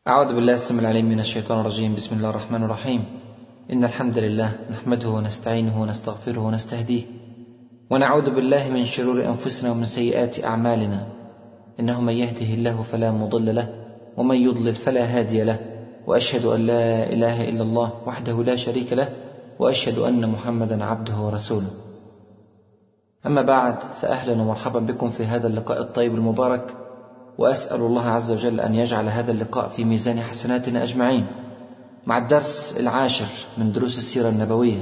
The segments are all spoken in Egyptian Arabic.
أعوذ بالله السميع العليم من الشيطان الرجيم بسم الله الرحمن الرحيم إن الحمد لله نحمده ونستعينه ونستغفره ونستهديه ونعوذ بالله من شرور أنفسنا ومن سيئات أعمالنا إنه من يهده الله فلا مضل له ومن يضلل فلا هادي له وأشهد أن لا إله إلا الله وحده لا شريك له وأشهد أن محمدا عبده ورسوله أما بعد فأهلا ومرحبا بكم في هذا اللقاء الطيب المبارك وأسأل الله عز وجل أن يجعل هذا اللقاء في ميزان حسناتنا أجمعين مع الدرس العاشر من دروس السيرة النبوية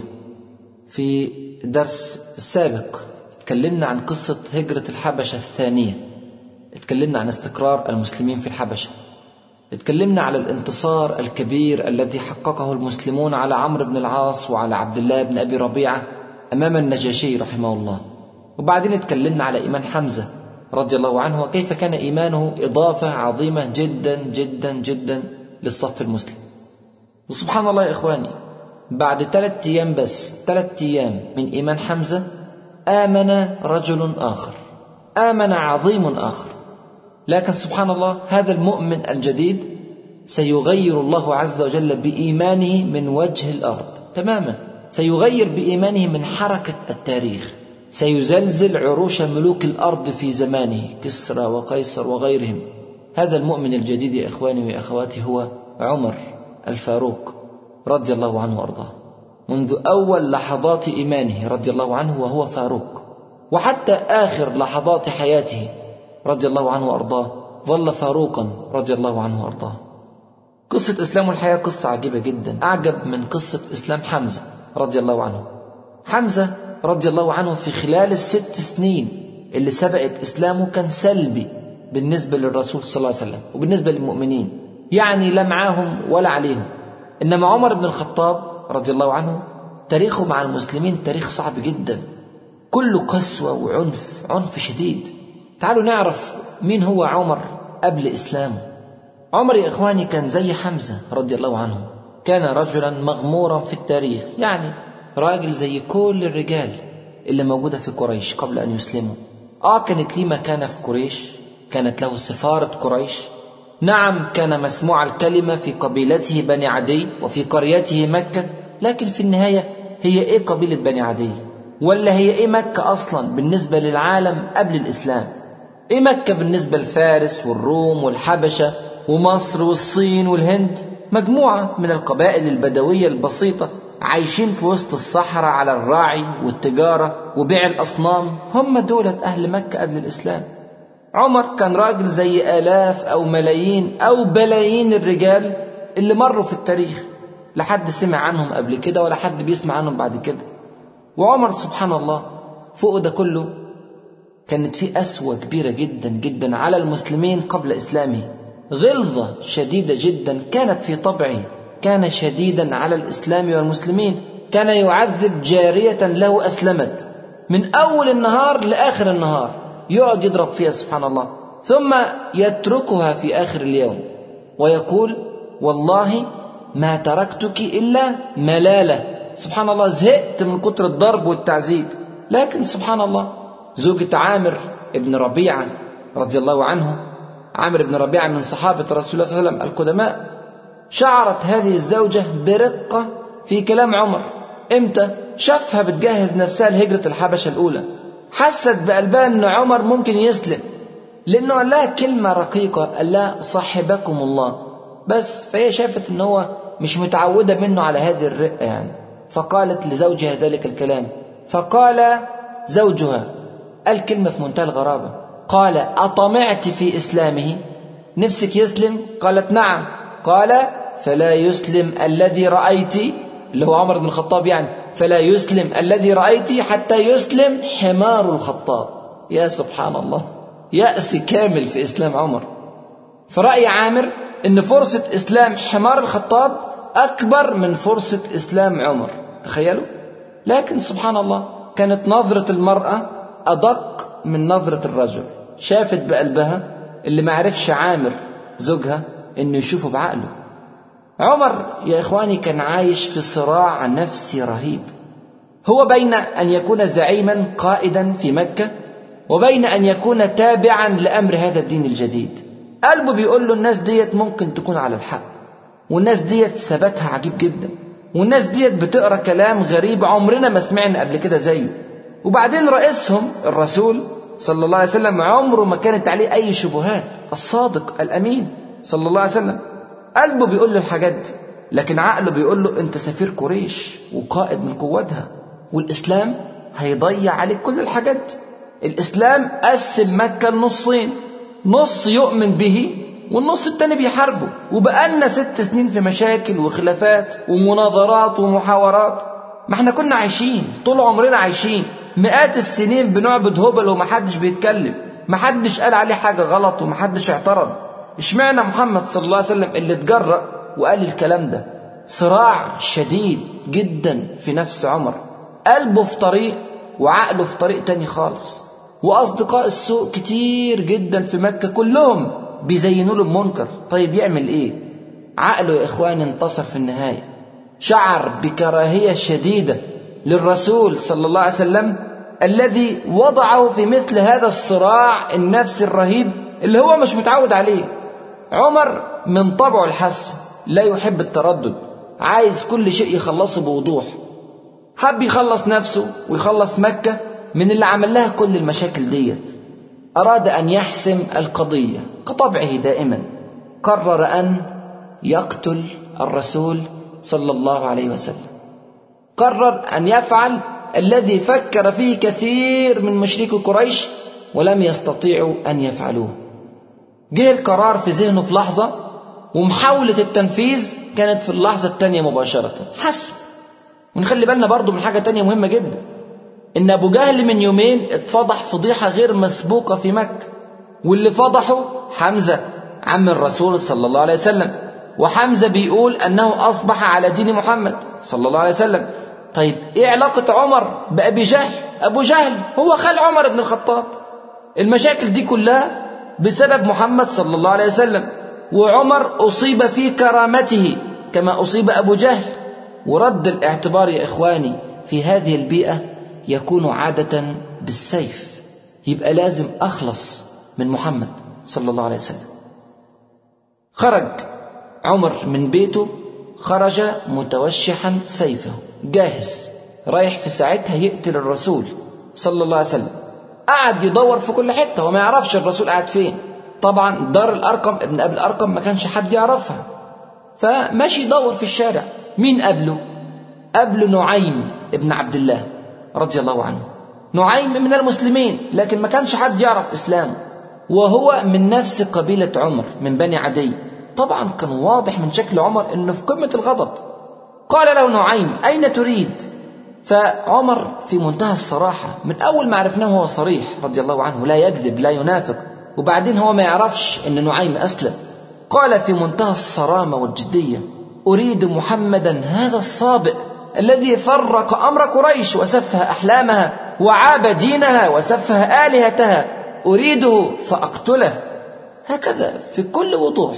في الدرس السابق اتكلمنا عن قصة هجرة الحبشة الثانية اتكلمنا عن استقرار المسلمين في الحبشة اتكلمنا على الانتصار الكبير الذي حققه المسلمون على عمرو بن العاص وعلى عبد الله بن أبي ربيعة أمام النجاشي رحمه الله وبعدين اتكلمنا على إيمان حمزة رضي الله عنه وكيف كان إيمانه إضافة عظيمة جدا جدا جدا للصف المسلم وسبحان الله يا إخواني بعد ثلاثة أيام بس ثلاثة أيام من إيمان حمزة آمن رجل آخر آمن عظيم آخر لكن سبحان الله هذا المؤمن الجديد سيغير الله عز وجل بإيمانه من وجه الأرض تماما سيغير بإيمانه من حركة التاريخ سيزلزل عروش ملوك الأرض في زمانه كسرى وقيصر وغيرهم هذا المؤمن الجديد يا إخواني وأخواتي هو عمر الفاروق رضي الله عنه وأرضاه منذ أول لحظات إيمانه رضي الله عنه وهو فاروق وحتى آخر لحظات حياته رضي الله عنه وأرضاه ظل فاروقا رضي الله عنه وأرضاه قصة إسلام الحياة قصة عجيبة جدا أعجب من قصة إسلام حمزة رضي الله عنه حمزة رضي الله عنه في خلال الست سنين اللي سبقت إسلامه كان سلبي بالنسبة للرسول صلى الله عليه وسلم وبالنسبة للمؤمنين يعني لا معاهم ولا عليهم إنما عمر بن الخطاب رضي الله عنه تاريخه مع المسلمين تاريخ صعب جدا كله قسوة وعنف عنف شديد تعالوا نعرف مين هو عمر قبل إسلامه عمر يا إخواني كان زي حمزة رضي الله عنه كان رجلا مغمورا في التاريخ يعني راجل زي كل الرجال اللي موجودة في قريش قبل أن يسلموا آه كانت ليه مكانة في قريش كانت له سفارة قريش نعم كان مسموع الكلمة في قبيلته بني عدي وفي قريته مكة لكن في النهاية هي إيه قبيلة بني عدي ولا هي إيه مكة أصلا بالنسبة للعالم قبل الإسلام إيه مكة بالنسبة لفارس والروم والحبشة ومصر والصين والهند مجموعة من القبائل البدوية البسيطة عايشين في وسط الصحراء على الراعي والتجارة وبيع الأصنام هم دولة أهل مكة قبل الإسلام عمر كان راجل زي آلاف أو ملايين أو بلايين الرجال اللي مروا في التاريخ لا حد سمع عنهم قبل كده ولا حد بيسمع عنهم بعد كده وعمر سبحان الله فوق ده كله كانت في أسوة كبيرة جدا جدا على المسلمين قبل إسلامه غلظة شديدة جدا كانت في طبعه كان شديدا على الإسلام والمسلمين كان يعذب جارية له أسلمت من أول النهار لآخر النهار يقعد يضرب فيها سبحان الله ثم يتركها في آخر اليوم ويقول والله ما تركتك إلا ملالة سبحان الله زهقت من كتر الضرب والتعذيب لكن سبحان الله زوجة عامر ابن ربيعة رضي الله عنه عامر بن ربيعة من صحابة رسول الله صلى الله عليه وسلم القدماء شعرت هذه الزوجة برقة في كلام عمر امتى شافها بتجهز نفسها لهجرة الحبشة الأولى حست بقلبها أن عمر ممكن يسلم لأنه قال لها كلمة رقيقة قال لها صاحبكم الله بس فهي شافت أن هو مش متعودة منه على هذه الرقة يعني فقالت لزوجها ذلك الكلام فقال زوجها قال كلمة في منتهى الغرابة قال أطمعت في إسلامه نفسك يسلم قالت نعم قال فلا يسلم الذي رأيت اللي هو عمر بن الخطاب يعني فلا يسلم الذي رأيت حتى يسلم حمار الخطاب يا سبحان الله يأس كامل في إسلام عمر فرأي عامر أن فرصة إسلام حمار الخطاب أكبر من فرصة إسلام عمر تخيلوا لكن سبحان الله كانت نظرة المرأة أدق من نظرة الرجل شافت بقلبها اللي ما عرفش عامر زوجها انه يشوفه بعقله عمر يا اخواني كان عايش في صراع نفسي رهيب هو بين ان يكون زعيما قائدا في مكه وبين ان يكون تابعا لامر هذا الدين الجديد قلبه بيقول له الناس ديت ممكن تكون على الحق والناس ديت ثباتها عجيب جدا والناس ديت بتقرا كلام غريب عمرنا ما سمعنا قبل كده زيه وبعدين رئيسهم الرسول صلى الله عليه وسلم عمره ما كانت عليه اي شبهات الصادق الامين صلى الله عليه وسلم قلبه بيقول له الحاجات دي لكن عقله بيقول له انت سفير قريش وقائد من قوتها والاسلام هيضيع عليك كل الحاجات دي الاسلام قسم مكه لنصين نص يؤمن به والنص التاني بيحاربه وبقالنا ست سنين في مشاكل وخلافات ومناظرات ومحاورات ما احنا كنا عايشين طول عمرنا عايشين مئات السنين بنعبد هبل ومحدش بيتكلم محدش قال عليه حاجة غلط ومحدش اعترض اشمعنى محمد صلى الله عليه وسلم اللي اتجرأ وقال الكلام ده صراع شديد جدا في نفس عمر قلبه في طريق وعقله في طريق تاني خالص وأصدقاء السوء كتير جدا في مكة كلهم بيزينوا له المنكر طيب يعمل ايه عقله يا اخوان انتصر في النهاية شعر بكراهية شديدة للرسول صلى الله عليه وسلم الذي وضعه في مثل هذا الصراع النفسي الرهيب اللي هو مش متعود عليه عمر من طبعه الحسم لا يحب التردد عايز كل شيء يخلصه بوضوح حب يخلص نفسه ويخلص مكة من اللي عمل لها كل المشاكل ديت أراد أن يحسم القضية كطبعه دائما قرر أن يقتل الرسول صلى الله عليه وسلم قرر أن يفعل الذي فكر فيه كثير من مشركي قريش ولم يستطيعوا أن يفعلوه جه القرار في ذهنه في لحظة ومحاولة التنفيذ كانت في اللحظة الثانية مباشرة حسب ونخلي بالنا برضو من حاجة تانية مهمة جدا إن أبو جهل من يومين اتفضح فضيحة غير مسبوقة في مكة واللي فضحه حمزة عم الرسول صلى الله عليه وسلم وحمزة بيقول أنه أصبح على دين محمد صلى الله عليه وسلم طيب إيه علاقة عمر بأبي جهل أبو جهل هو خال عمر بن الخطاب المشاكل دي كلها بسبب محمد صلى الله عليه وسلم وعمر أصيب في كرامته كما أصيب أبو جهل ورد الاعتبار يا إخواني في هذه البيئة يكون عادة بالسيف يبقى لازم أخلص من محمد صلى الله عليه وسلم خرج عمر من بيته خرج متوشحا سيفه جاهز رايح في ساعتها يقتل الرسول صلى الله عليه وسلم قعد يدور في كل حتة وما يعرفش الرسول قاعد فين طبعا دار الأرقم ابن أبي الأرقم ما كانش حد يعرفها فماشي يدور في الشارع مين قبله قبله نعيم ابن عبد الله رضي الله عنه نعيم من المسلمين لكن ما كانش حد يعرف إسلامه وهو من نفس قبيلة عمر من بني عدي طبعا كان واضح من شكل عمر انه في قمة الغضب قال له نعيم أين تريد فعمر في منتهى الصراحة من أول ما عرفناه هو صريح رضي الله عنه لا يكذب لا ينافق وبعدين هو ما يعرفش أن نعيم أسلم قال في منتهى الصرامة والجدية أريد محمدا هذا الصابئ الذي فرق أمر قريش وسفه أحلامها وعاب دينها وسفه آلهتها أريده فأقتله هكذا في كل وضوح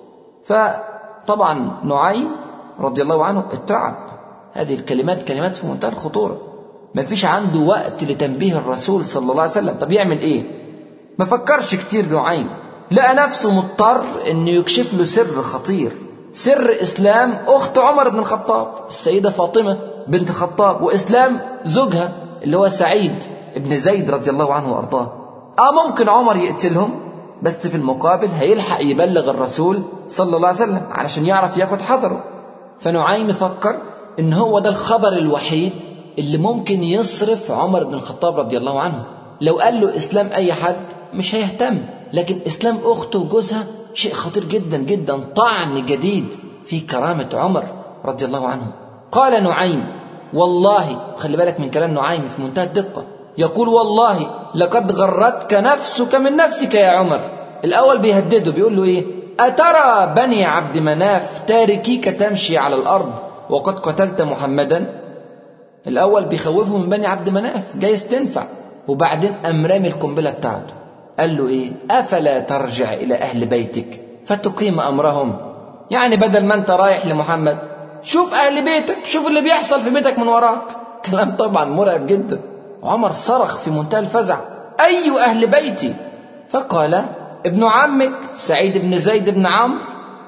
فطبعا نعيم رضي الله عنه اترعب هذه الكلمات كلمات في منتهى الخطورة ما فيش عنده وقت لتنبيه الرسول صلى الله عليه وسلم طب يعمل ايه ما فكرش كتير نعيم لقى نفسه مضطر انه يكشف له سر خطير سر اسلام اخت عمر بن الخطاب السيدة فاطمة بنت الخطاب واسلام زوجها اللي هو سعيد ابن زيد رضي الله عنه وارضاه اه ممكن عمر يقتلهم بس في المقابل هيلحق يبلغ الرسول صلى الله عليه وسلم علشان يعرف ياخد حذره فنعيم فكر ان هو ده الخبر الوحيد اللي ممكن يصرف عمر بن الخطاب رضي الله عنه لو قال له اسلام اي حد مش هيهتم لكن اسلام اخته وجوزها شيء خطير جدا جدا طعن جديد في كرامه عمر رضي الله عنه قال نعيم والله خلي بالك من كلام نعيم في منتهى الدقه يقول والله لقد غرتك نفسك من نفسك يا عمر الاول بيهدده بيقول له ايه اترى بني عبد مناف تاركيك تمشي على الارض وقد قتلت محمدا الأول بيخوفه من بني عبد مناف جايز تنفع وبعدين قام رامي القنبلة بتاعته قال له إيه أفلا ترجع إلى أهل بيتك فتقيم أمرهم يعني بدل ما أنت رايح لمحمد شوف أهل بيتك شوف اللي بيحصل في بيتك من وراك كلام طبعا مرعب جدا عمر صرخ في منتهى الفزع أي أهل بيتي فقال ابن عمك سعيد بن زيد بن عمرو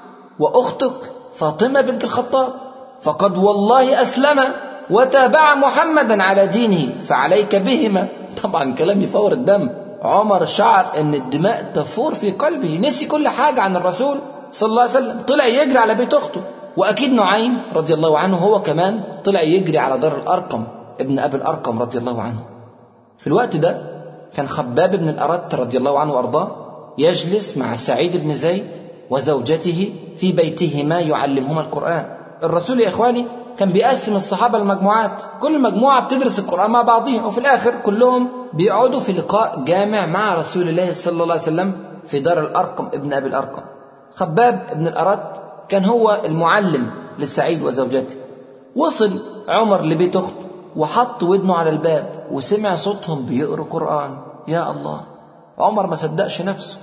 وأختك فاطمة بنت الخطاب فقد والله أسلم وتابع محمدا على دينه فعليك بهما طبعا كلام يفور الدم عمر شعر ان الدماء تفور في قلبه نسي كل حاجة عن الرسول صلى الله عليه وسلم طلع يجري على بيت أخته وأكيد نعيم رضي الله عنه هو كمان طلع يجري على دار الأرقم ابن أبي الأرقم رضي الله عنه في الوقت ده كان خباب بن الأرت رضي الله عنه وأرضاه يجلس مع سعيد بن زيد وزوجته في بيتهما يعلمهما القرآن الرسول يا إخواني كان بيقسم الصحابة المجموعات كل مجموعة بتدرس القرآن مع بعضها وفي الآخر كلهم بيقعدوا في لقاء جامع مع رسول الله صلى الله عليه وسلم في دار الأرقم ابن أبي الأرقم خباب بن الأرت كان هو المعلم للسعيد وزوجته وصل عمر لبيت أخته وحط ودنه على الباب وسمع صوتهم بيقروا قرآن يا الله عمر ما صدقش نفسه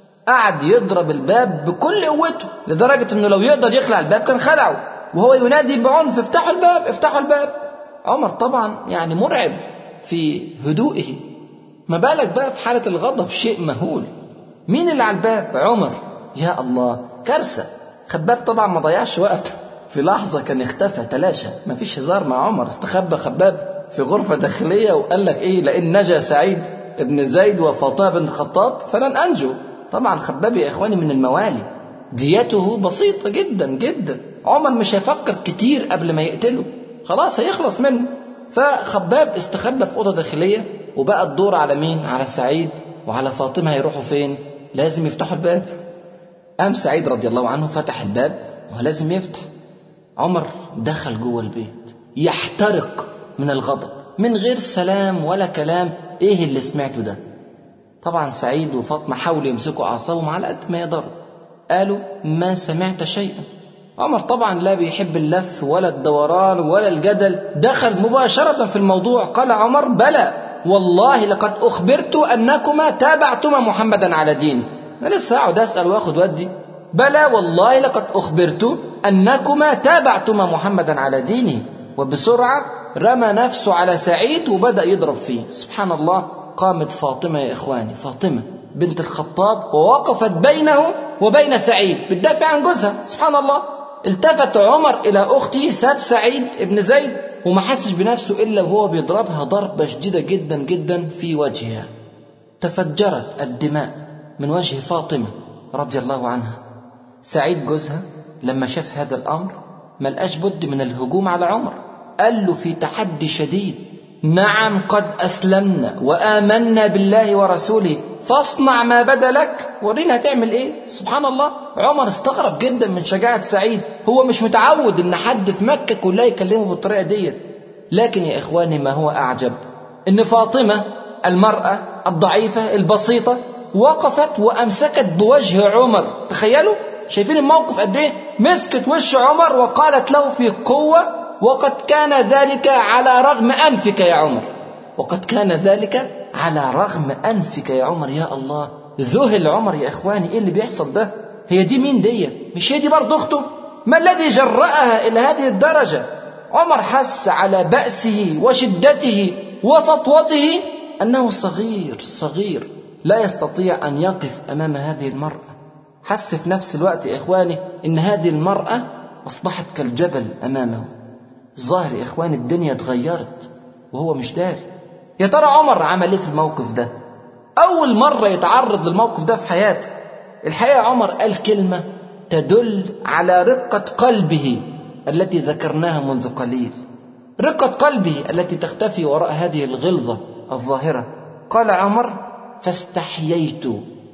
قعد يضرب الباب بكل قوته لدرجة انه لو يقدر يخلع الباب كان خلعه وهو ينادي بعنف افتحوا الباب افتحوا الباب عمر طبعا يعني مرعب في هدوئه ما بالك بقى في حالة الغضب شيء مهول مين اللي على الباب عمر يا الله كارثة خباب طبعا ما ضيعش وقت في لحظة كان اختفى تلاشى ما فيش هزار مع عمر استخبى خباب في غرفة داخلية وقال لك ايه لئن نجا سعيد ابن زيد وفاطمة بن الخطاب فلن أنجو طبعا خباب يا إخواني من الموالي ديته بسيطة جدا جدا عمر مش هيفكر كتير قبل ما يقتله خلاص هيخلص منه فخباب استخبى في أوضة داخلية وبقى الدور على مين على سعيد وعلى فاطمة هيروحوا فين لازم يفتحوا الباب قام سعيد رضي الله عنه فتح الباب ولازم يفتح عمر دخل جوه البيت يحترق من الغضب من غير سلام ولا كلام ايه اللي سمعته ده طبعا سعيد وفاطمة حاولوا يمسكوا أعصابهم على قد ما يقدروا قالوا ما سمعت شيئا عمر طبعا لا بيحب اللف ولا الدوران ولا الجدل دخل مباشرة في الموضوع قال عمر بلى والله لقد أخبرت أنكما تابعتما محمدا على دين أنا لسه أقعد أسأل وآخد ودي بلى والله لقد أخبرت أنكما تابعتما محمدا على دينه وبسرعة رمى نفسه على سعيد وبدأ يضرب فيه سبحان الله قامت فاطمة يا إخواني فاطمة بنت الخطاب ووقفت بينه وبين سعيد بتدافع عن جوزها سبحان الله التفت عمر إلى أخته ساب سعيد ابن زيد وما حسش بنفسه إلا وهو بيضربها ضربة شديدة جدا جدا في وجهها تفجرت الدماء من وجه فاطمة رضي الله عنها سعيد جوزها لما شاف هذا الأمر ملقاش بد من الهجوم على عمر قال له في تحدي شديد نعم قد أسلمنا وآمنا بالله ورسوله فاصنع ما بدا لك ورينا هتعمل ايه سبحان الله عمر استغرب جدا من شجاعة سعيد هو مش متعود ان حد في مكة كلها يكلمه بالطريقة ديت لكن يا اخواني ما هو اعجب ان فاطمة المرأة الضعيفة البسيطة وقفت وامسكت بوجه عمر تخيلوا شايفين الموقف قد ايه مسكت وش عمر وقالت له في قوة وقد كان ذلك على رغم أنفك يا عمر وقد كان ذلك على رغم أنفك يا عمر يا الله ذهل عمر يا إخواني إيه اللي بيحصل ده هي دي مين دي مش هي دي برضه أخته ما الذي جرأها إلى هذه الدرجة عمر حس على بأسه وشدته وسطوته أنه صغير صغير لا يستطيع أن يقف أمام هذه المرأة حس في نفس الوقت يا إخواني إن هذه المرأة أصبحت كالجبل أمامه الظاهر يا إخواني الدنيا اتغيرت وهو مش داري يا ترى عمر عمل ايه في الموقف ده أول مرة يتعرض للموقف ده في حياته الحقيقة عمر قال كلمة تدل على رقة قلبه التي ذكرناها منذ قليل رقة قلبه التي تختفي وراء هذه الغلظة الظاهرة قال عمر فاستحييت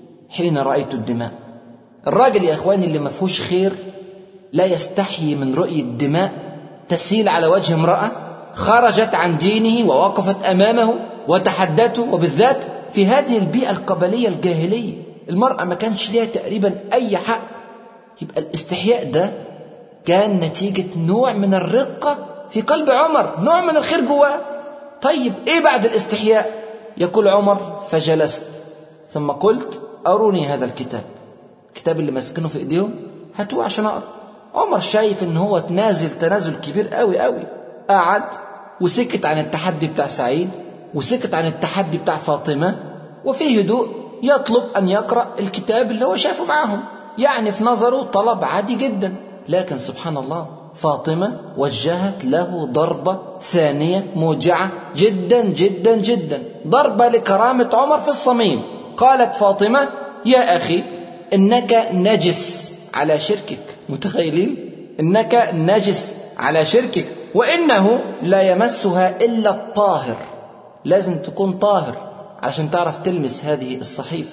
حين رأيت الدماء الراجل يا إخواني اللي ما فيهوش خير لا يستحيي من رؤية الدماء تسيل على وجه امرأة خرجت عن دينه ووقفت أمامه وتحدته وبالذات في هذه البيئة القبلية الجاهلية المرأة ما كانش ليها تقريبا أي حق يبقى الاستحياء ده كان نتيجة نوع من الرقة في قلب عمر نوع من الخير جواه طيب ايه بعد الاستحياء يقول عمر فجلست ثم قلت أروني هذا الكتاب الكتاب اللي ماسكينه في ايديهم هاتوه عشان اقرا عمر شايف ان هو تنازل تنازل كبير قوي قوي قعد وسكت عن التحدي بتاع سعيد وسكت عن التحدي بتاع فاطمة وفي هدوء يطلب أن يقرأ الكتاب اللي هو شافه معهم يعني في نظره طلب عادي جدا لكن سبحان الله فاطمة وجهت له ضربة ثانية موجعة جدا جدا جدا ضربة لكرامة عمر في الصميم قالت فاطمة يا أخي إنك نجس على شركك متخيلين إنك نجس على شركك وإنه لا يمسها إلا الطاهر لازم تكون طاهر عشان تعرف تلمس هذه الصحيفة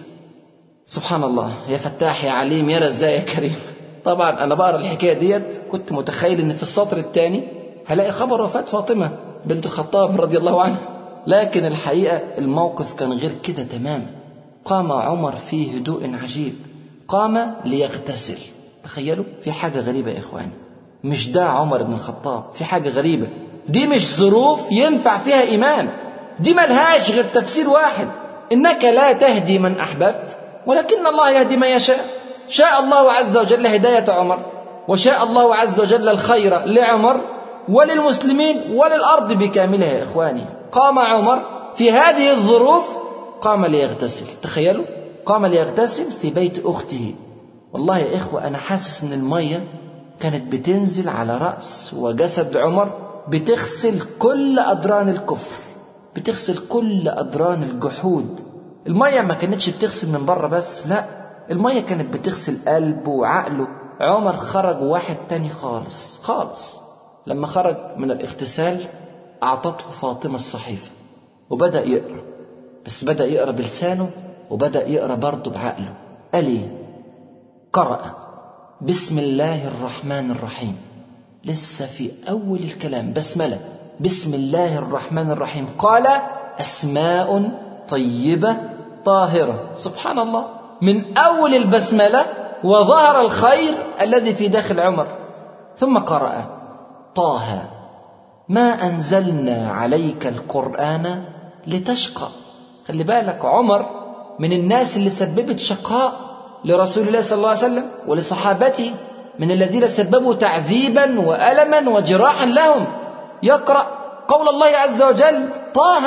سبحان الله يا فتاح يا عليم يا رزاق يا كريم طبعا أنا بقرا الحكاية ديت كنت متخيل إن في السطر الثاني هلاقي خبر وفاة فاطمة بنت الخطاب رضي الله عنها لكن الحقيقة الموقف كان غير كده تماما قام عمر في هدوء عجيب قام ليغتسل تخيلوا في حاجة غريبة يا إخواني مش ده عمر بن الخطاب في حاجة غريبة دي مش ظروف ينفع فيها إيمان دي ملهاش غير تفسير واحد إنك لا تهدي من أحببت ولكن الله يهدي من يشاء شاء الله عز وجل هداية عمر وشاء الله عز وجل الخير لعمر وللمسلمين وللأرض بكاملها يا إخواني قام عمر في هذه الظروف قام ليغتسل تخيلوا قام ليغتسل في بيت أخته والله يا إخوة أنا حاسس إن المية كانت بتنزل على رأس وجسد عمر بتغسل كل أدران الكفر بتغسل كل أدران الجحود المية ما كانتش بتغسل من بره بس لا المية كانت بتغسل قلبه وعقله عمر خرج واحد تاني خالص خالص لما خرج من الاغتسال أعطته فاطمة الصحيفة وبدأ يقرأ بس بدأ يقرأ بلسانه وبدأ يقرأ برضه بعقله قال إيه؟ قرأ بسم الله الرحمن الرحيم لسه في أول الكلام بسملة بسم الله الرحمن الرحيم قال أسماء طيبة طاهرة سبحان الله من أول البسملة وظهر الخير الذي في داخل عمر ثم قرأ طه ما أنزلنا عليك القرآن لتشقى خلي بالك عمر من الناس اللي سببت شقاء لرسول الله صلى الله عليه وسلم ولصحابته من الذين سببوا تعذيبا وألما وجراحا لهم يقرأ قول الله عز وجل طه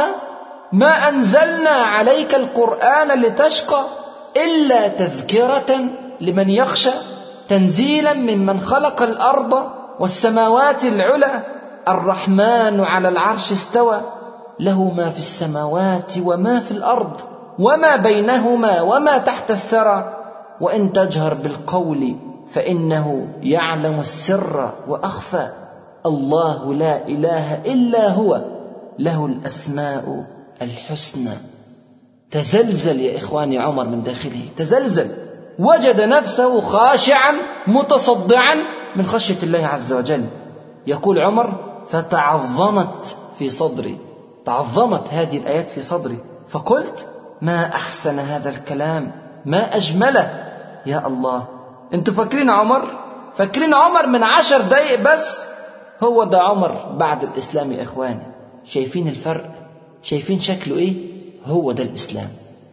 ما أنزلنا عليك القرآن لتشقى إلا تذكرة لمن يخشى تنزيلا ممن خلق الأرض والسماوات العلى الرحمن على العرش استوى له ما في السماوات وما في الأرض وما بينهما وما تحت الثرى وإن تجهر بالقول فإنه يعلم السر وأخفى الله لا إله إلا هو له الأسماء الحسنى تزلزل يا إخواني عمر من داخله تزلزل وجد نفسه خاشعا متصدعا من خشية الله عز وجل يقول عمر فتعظمت في صدري تعظمت هذه الآيات في صدري فقلت ما أحسن هذا الكلام ما أجمله يا الله انتوا فاكرين عمر فاكرين عمر من عشر دقايق بس هو ده عمر بعد الإسلام يا إخواني شايفين الفرق شايفين شكله إيه هو ده الإسلام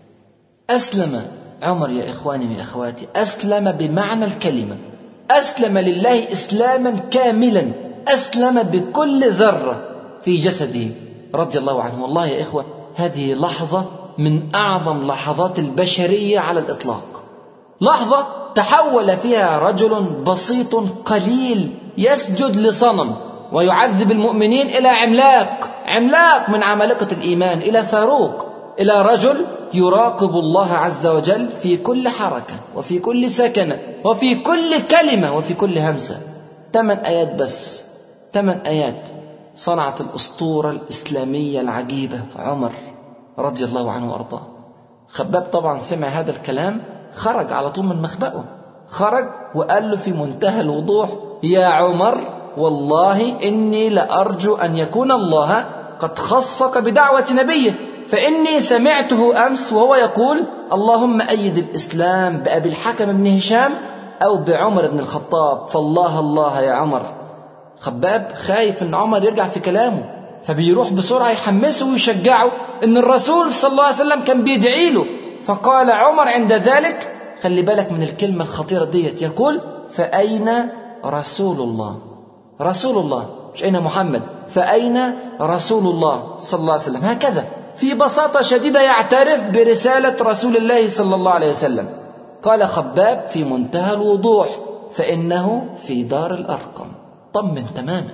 أسلم عمر يا إخواني يا أخواتي أسلم بمعنى الكلمة أسلم لله إسلاما كاملا أسلم بكل ذرة في جسده رضي الله عنه والله يا إخوة هذه لحظة من أعظم لحظات البشرية على الإطلاق لحظة تحول فيها رجل بسيط قليل يسجد لصنم ويعذب المؤمنين إلى عملاق عملاق من عمالقة الإيمان إلى فاروق إلى رجل يراقب الله عز وجل في كل حركة وفي كل سكنة وفي كل كلمة وفي كل همسة ثمان آيات بس ثمان آيات صنعت الأسطورة الإسلامية العجيبة عمر رضي الله عنه وأرضاه خباب طبعا سمع هذا الكلام خرج على طول من مخبأه خرج وقال له في منتهى الوضوح يا عمر والله إني لأرجو أن يكون الله قد خصك بدعوة نبيه فإني سمعته أمس وهو يقول اللهم أيد الإسلام بأبي الحكم بن هشام أو بعمر بن الخطاب فالله الله يا عمر خباب خايف أن عمر يرجع في كلامه فبيروح بسرعة يحمسه ويشجعه أن الرسول صلى الله عليه وسلم كان بيدعي له فقال عمر عند ذلك خلي بالك من الكلمة الخطيرة ديت يقول فأين رسول الله رسول الله مش أين محمد فأين رسول الله صلى الله عليه وسلم هكذا في بساطة شديدة يعترف برسالة رسول الله صلى الله عليه وسلم قال خباب في منتهى الوضوح فإنه في دار الأرقم طمن تماما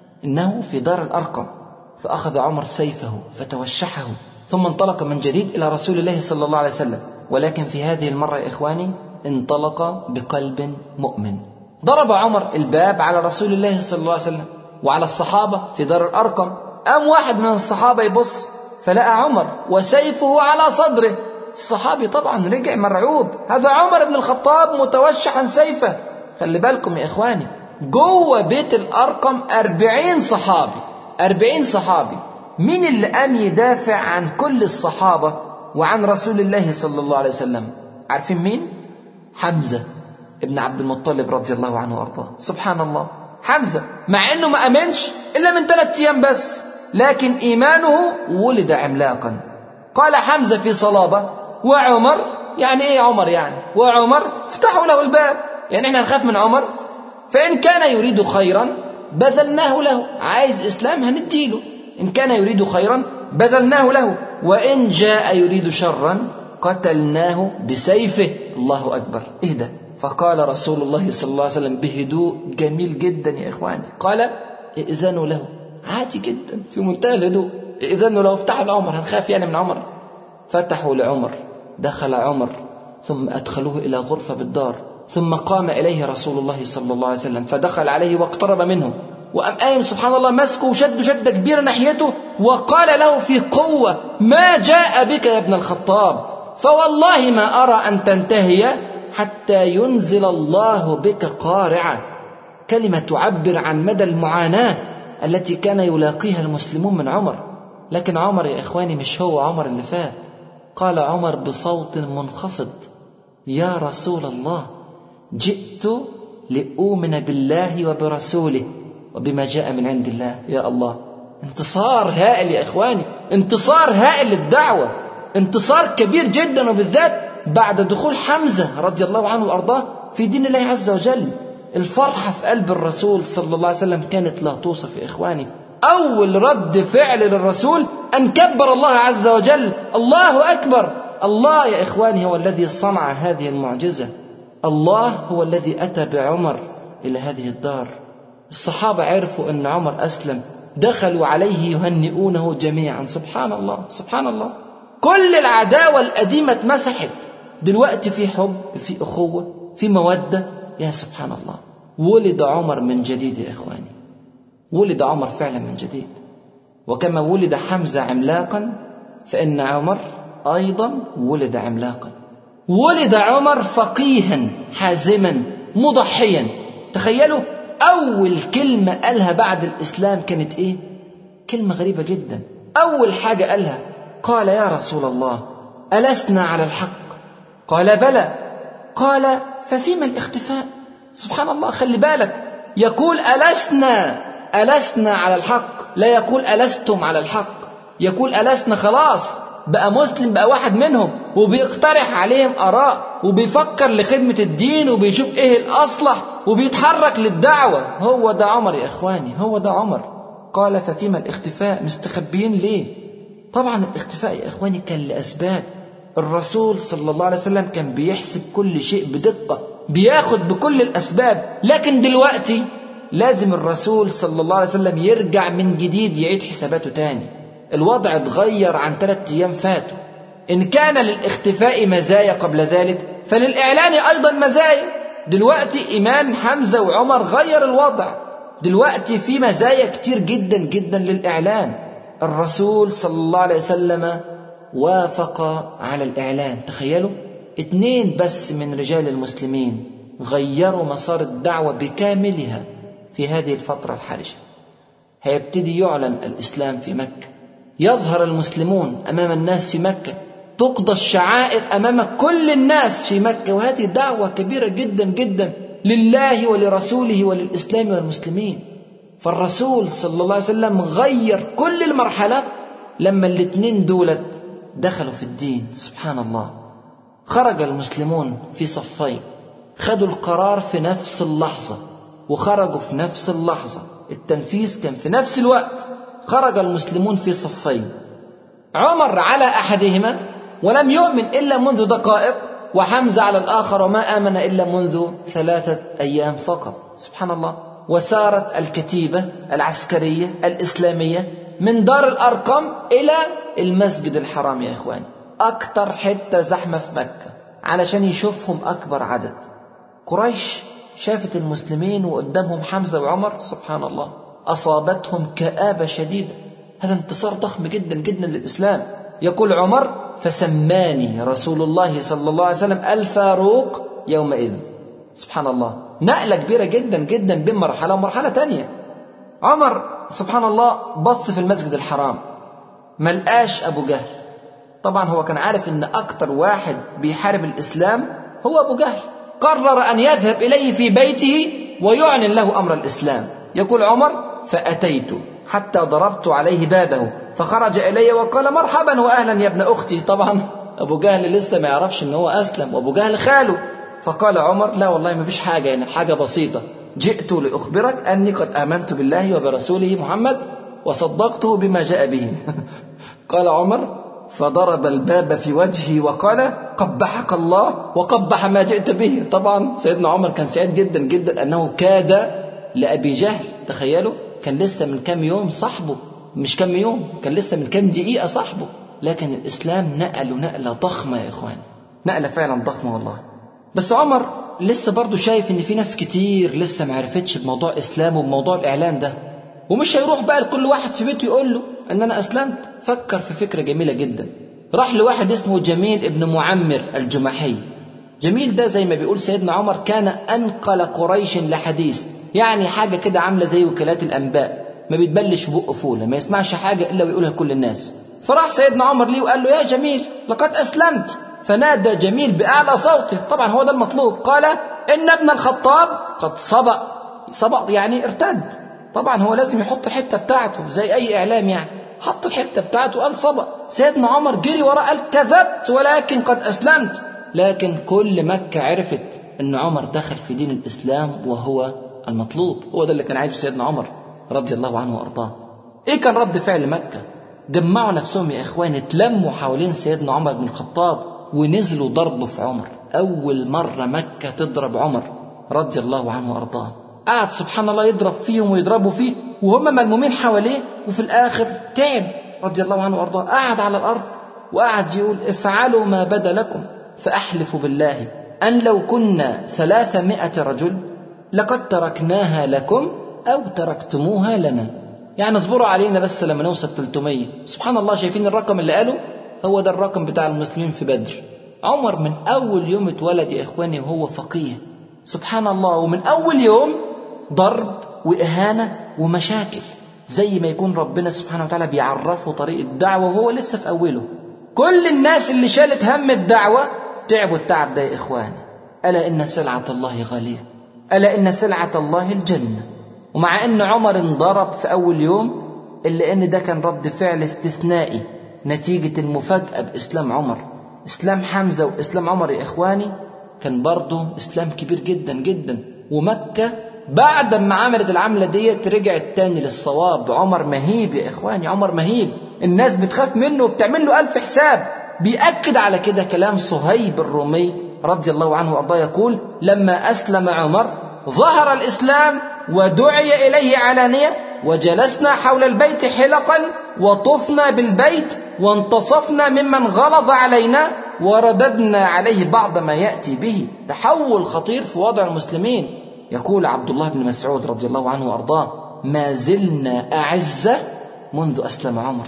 إنه في دار الأرقم فأخذ عمر سيفه فتوشحه ثم انطلق من جديد إلى رسول الله صلى الله عليه وسلم ولكن في هذه المرة يا إخواني انطلق بقلب مؤمن ضرب عمر الباب على رسول الله صلى الله عليه وسلم وعلى الصحابة في دار الأرقم قام واحد من الصحابة يبص فلقى عمر وسيفه على صدره الصحابي طبعا رجع مرعوب هذا عمر بن الخطاب متوشحا سيفه خلي بالكم يا إخواني جوه بيت الأرقم أربعين صحابي أربعين صحابي مين اللي قام يدافع عن كل الصحابة وعن رسول الله صلى الله عليه وسلم عارفين مين حمزة ابن عبد المطلب رضي الله عنه وارضاه سبحان الله حمزة مع انه ما امنش الا من ثلاثة ايام بس لكن ايمانه ولد عملاقا قال حمزة في صلابة وعمر يعني ايه عمر يعني وعمر افتحوا له الباب يعني احنا نخاف من عمر فان كان يريد خيرا بذلناه له عايز اسلام هنديله ان كان يريد خيرا بذلناه له وان جاء يريد شرا قتلناه بسيفه الله اكبر اهدى فقال رسول الله صلى الله عليه وسلم بهدوء جميل جدا يا إخواني قال ائذنوا له عادي جدا في منتهى الهدوء ائذنوا له افتحوا لعمر هنخاف يعني من عمر فتحوا لعمر دخل عمر ثم أدخلوه إلى غرفة بالدار ثم قام إليه رسول الله صلى الله عليه وسلم فدخل عليه واقترب منه وأم قايم سبحان الله مسكه وشد شدة كبيرة ناحيته وقال له في قوة ما جاء بك يا ابن الخطاب فوالله ما أرى أن تنتهي حتى ينزل الله بك قارعة كلمة تعبر عن مدى المعاناة التي كان يلاقيها المسلمون من عمر لكن عمر يا إخواني مش هو عمر اللي فات قال عمر بصوت منخفض يا رسول الله جئت لأؤمن بالله وبرسوله وبما جاء من عند الله يا الله انتصار هائل يا إخواني انتصار هائل للدعوة انتصار كبير جدا وبالذات بعد دخول حمزة رضي الله عنه وأرضاه في دين الله عز وجل الفرحة في قلب الرسول صلى الله عليه وسلم كانت لا توصف يا إخواني أول رد فعل للرسول أن كبر الله عز وجل الله أكبر الله يا إخواني هو الذي صنع هذه المعجزة الله هو الذي أتى بعمر إلى هذه الدار الصحابة عرفوا أن عمر أسلم دخلوا عليه يهنئونه جميعا سبحان الله سبحان الله كل العداوة القديمة اتمسحت دلوقتي في حب في أخوة في مودة يا سبحان الله ولد عمر من جديد يا إخواني ولد عمر فعلا من جديد وكما ولد حمزة عملاقا فإن عمر أيضا ولد عملاقا ولد عمر فقيها حازما مضحيا تخيلوا أول كلمة قالها بعد الإسلام كانت إيه؟ كلمة غريبة جدا أول حاجة قالها قال يا رسول الله ألسنا على الحق قال بلى قال ففيما الاختفاء سبحان الله خلي بالك يقول ألسنا ألسنا على الحق لا يقول ألستم على الحق يقول ألسنا خلاص بقى مسلم بقى واحد منهم وبيقترح عليهم آراء وبيفكر لخدمة الدين وبيشوف إيه الأصلح وبيتحرك للدعوة هو ده عمر يا إخواني هو ده عمر قال ففيما الاختفاء مستخبيين ليه طبعا الاختفاء يا إخواني كان لأسباب الرسول صلى الله عليه وسلم كان بيحسب كل شيء بدقة بياخد بكل الأسباب لكن دلوقتي لازم الرسول صلى الله عليه وسلم يرجع من جديد يعيد حساباته تاني الوضع اتغير عن ثلاثة أيام فاتوا إن كان للاختفاء مزايا قبل ذلك فللإعلان أيضا مزايا دلوقتي إيمان حمزة وعمر غير الوضع دلوقتي في مزايا كتير جدا جدا للإعلان الرسول صلى الله عليه وسلم وافق على الإعلان تخيلوا اتنين بس من رجال المسلمين غيروا مسار الدعوة بكاملها في هذه الفترة الحرجة هيبتدي يعلن الإسلام في مكة يظهر المسلمون أمام الناس في مكة تقضى الشعائر أمام كل الناس في مكة وهذه دعوة كبيرة جدا جدا لله ولرسوله وللإسلام والمسلمين فالرسول صلى الله عليه وسلم غير كل المرحلة لما الاثنين دولت دخلوا في الدين سبحان الله خرج المسلمون في صفين خدوا القرار في نفس اللحظة وخرجوا في نفس اللحظة التنفيذ كان في نفس الوقت خرج المسلمون في صفين عمر على أحدهما ولم يؤمن إلا منذ دقائق وحمزة على الآخر وما آمن إلا منذ ثلاثة أيام فقط سبحان الله وسارت الكتيبة العسكرية الإسلامية من دار الأرقم إلى المسجد الحرام يا إخواني أكتر حتة زحمة في مكة علشان يشوفهم أكبر عدد قريش شافت المسلمين وقدامهم حمزة وعمر سبحان الله أصابتهم كآبة شديدة هذا انتصار ضخم جدا جدا للإسلام يقول عمر فسماني رسول الله صلى الله عليه وسلم الفاروق يومئذ سبحان الله نقلة كبيرة جدا جدا بين مرحلة ومرحلة تانية عمر سبحان الله بص في المسجد الحرام ملقاش أبو جهل طبعا هو كان عارف ان اكتر واحد بيحارب الاسلام هو ابو جهل قرر ان يذهب اليه في بيته ويعلن له امر الاسلام يقول عمر فاتيت حتى ضربت عليه بابه فخرج الي وقال مرحبا واهلا يا ابن اختي طبعا ابو جهل لسه ما يعرفش ان هو اسلم وابو جهل خاله فقال عمر لا والله ما فيش حاجه يعني حاجه بسيطه جئت لاخبرك اني قد امنت بالله وبرسوله محمد وصدقته بما جاء به قال عمر فضرب الباب في وجهه وقال قبحك الله وقبح ما جئت به طبعا سيدنا عمر كان سعيد جدا جدا أنه كاد لأبي جهل تخيلوا كان لسه من كام يوم صاحبه مش كام يوم كان لسه من كام دقيقة صاحبه لكن الإسلام نقله نقلة ضخمة يا إخوان نقلة فعلا ضخمة والله بس عمر لسه برضه شايف ان في ناس كتير لسه ما عرفتش بموضوع اسلام وبموضوع الاعلان ده ومش هيروح بقى لكل واحد في بيته يقول له ان انا اسلمت فكر في فكره جميله جدا راح لواحد اسمه جميل ابن معمر الجمحي جميل ده زي ما بيقول سيدنا عمر كان انقل قريش لحديث يعني حاجه كده عامله زي وكالات الانباء ما بيتبلش في بقه فوله ما يسمعش حاجه الا ويقولها لكل الناس فراح سيدنا عمر ليه وقال له يا جميل لقد اسلمت فنادى جميل باعلى صوته طبعا هو ده المطلوب قال ان ابن الخطاب قد سبق سبق يعني ارتد طبعا هو لازم يحط الحته بتاعته زي اي اعلام يعني حط الحته بتاعته قال سبق سيدنا عمر جري وراه قال كذبت ولكن قد اسلمت لكن كل مكه عرفت ان عمر دخل في دين الاسلام وهو المطلوب هو ده اللي كان عايزه سيدنا عمر رضي الله عنه وارضاه ايه كان رد فعل مكه جمعوا نفسهم يا اخوان اتلموا حوالين سيدنا عمر بن الخطاب ونزلوا ضرب في عمر اول مره مكه تضرب عمر رضي الله عنه وارضاه قعد سبحان الله يضرب فيهم ويضربوا فيه وهم ملمومين حواليه وفي الآخر تعب رضي الله عنه وأرضاه قعد على الأرض وقعد يقول افعلوا ما بدا لكم فأحلف بالله أن لو كنا ثلاثمائة رجل لقد تركناها لكم أو تركتموها لنا يعني اصبروا علينا بس لما نوصل 300 سبحان الله شايفين الرقم اللي قاله هو ده الرقم بتاع المسلمين في بدر عمر من أول يوم اتولد يا إخواني وهو فقيه سبحان الله ومن أول يوم ضرب وإهانة ومشاكل زي ما يكون ربنا سبحانه وتعالى بيعرفه طريق الدعوة وهو لسه في أوله كل الناس اللي شالت هم الدعوة تعبوا التعب ده يا إخواني ألا إن سلعة الله غالية ألا إن سلعة الله الجنة ومع أن عمر انضرب في أول يوم إلا أن ده كان رد فعل استثنائي نتيجة المفاجأة بإسلام عمر إسلام حمزة وإسلام عمر يا إخواني كان برضه إسلام كبير جدا جدا ومكة بعد ما عملت العملة ديت رجعت تاني للصواب عمر مهيب يا إخواني عمر مهيب الناس بتخاف منه وبتعمل له ألف حساب بيأكد على كده كلام صهيب الرومي رضي الله عنه وأرضاه يقول لما أسلم عمر ظهر الإسلام ودعي إليه علانية وجلسنا حول البيت حلقا وطفنا بالبيت وانتصفنا ممن غلظ علينا ورددنا عليه بعض ما يأتي به تحول خطير في وضع المسلمين يقول عبد الله بن مسعود رضي الله عنه وارضاه ما زلنا اعزه منذ اسلم عمر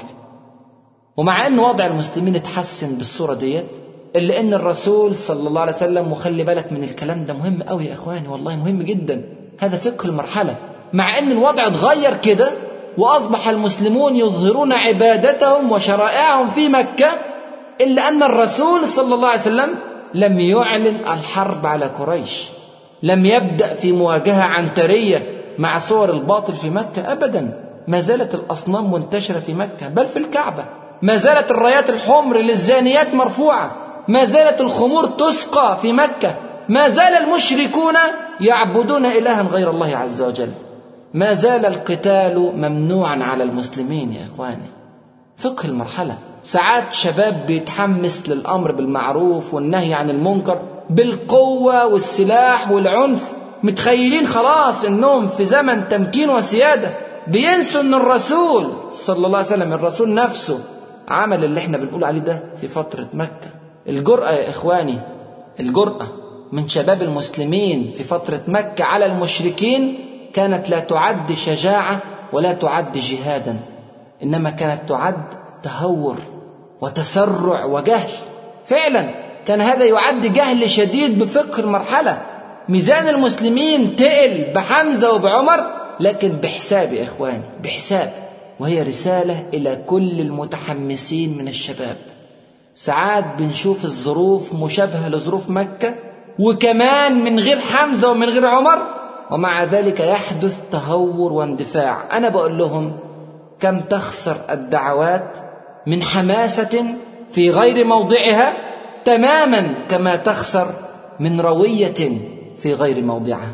ومع ان وضع المسلمين اتحسن بالصوره ديت الا ان الرسول صلى الله عليه وسلم وخلي بالك من الكلام ده مهم قوي يا اخواني والله مهم جدا هذا فقه المرحله مع ان الوضع اتغير كده واصبح المسلمون يظهرون عبادتهم وشرائعهم في مكه الا ان الرسول صلى الله عليه وسلم لم يعلن الحرب على قريش لم يبدأ في مواجهة عنترية مع صور الباطل في مكة أبدا ما زالت الأصنام منتشرة في مكة بل في الكعبة ما زالت الرايات الحمر للزانيات مرفوعة ما زالت الخمور تسقى في مكة ما زال المشركون يعبدون إلها غير الله عز وجل ما زال القتال ممنوعا على المسلمين يا إخواني فقه المرحلة ساعات شباب بيتحمس للأمر بالمعروف والنهي عن المنكر بالقوة والسلاح والعنف متخيلين خلاص انهم في زمن تمكين وسيادة بينسوا ان الرسول صلى الله عليه وسلم الرسول نفسه عمل اللي احنا بنقول عليه ده في فترة مكة الجرأة يا إخواني الجرأة من شباب المسلمين في فترة مكة على المشركين كانت لا تعد شجاعة ولا تعد جهادا إنما كانت تعد تهور وتسرع وجهل فعلا كان هذا يعد جهل شديد بفقه المرحلة ميزان المسلمين تقل بحمزة وبعمر لكن بحساب يا إخواني بحساب وهي رسالة إلى كل المتحمسين من الشباب ساعات بنشوف الظروف مشابهة لظروف مكة وكمان من غير حمزة ومن غير عمر ومع ذلك يحدث تهور واندفاع أنا بقول لهم كم تخسر الدعوات من حماسة في غير موضعها تماما كما تخسر من روية في غير موضعها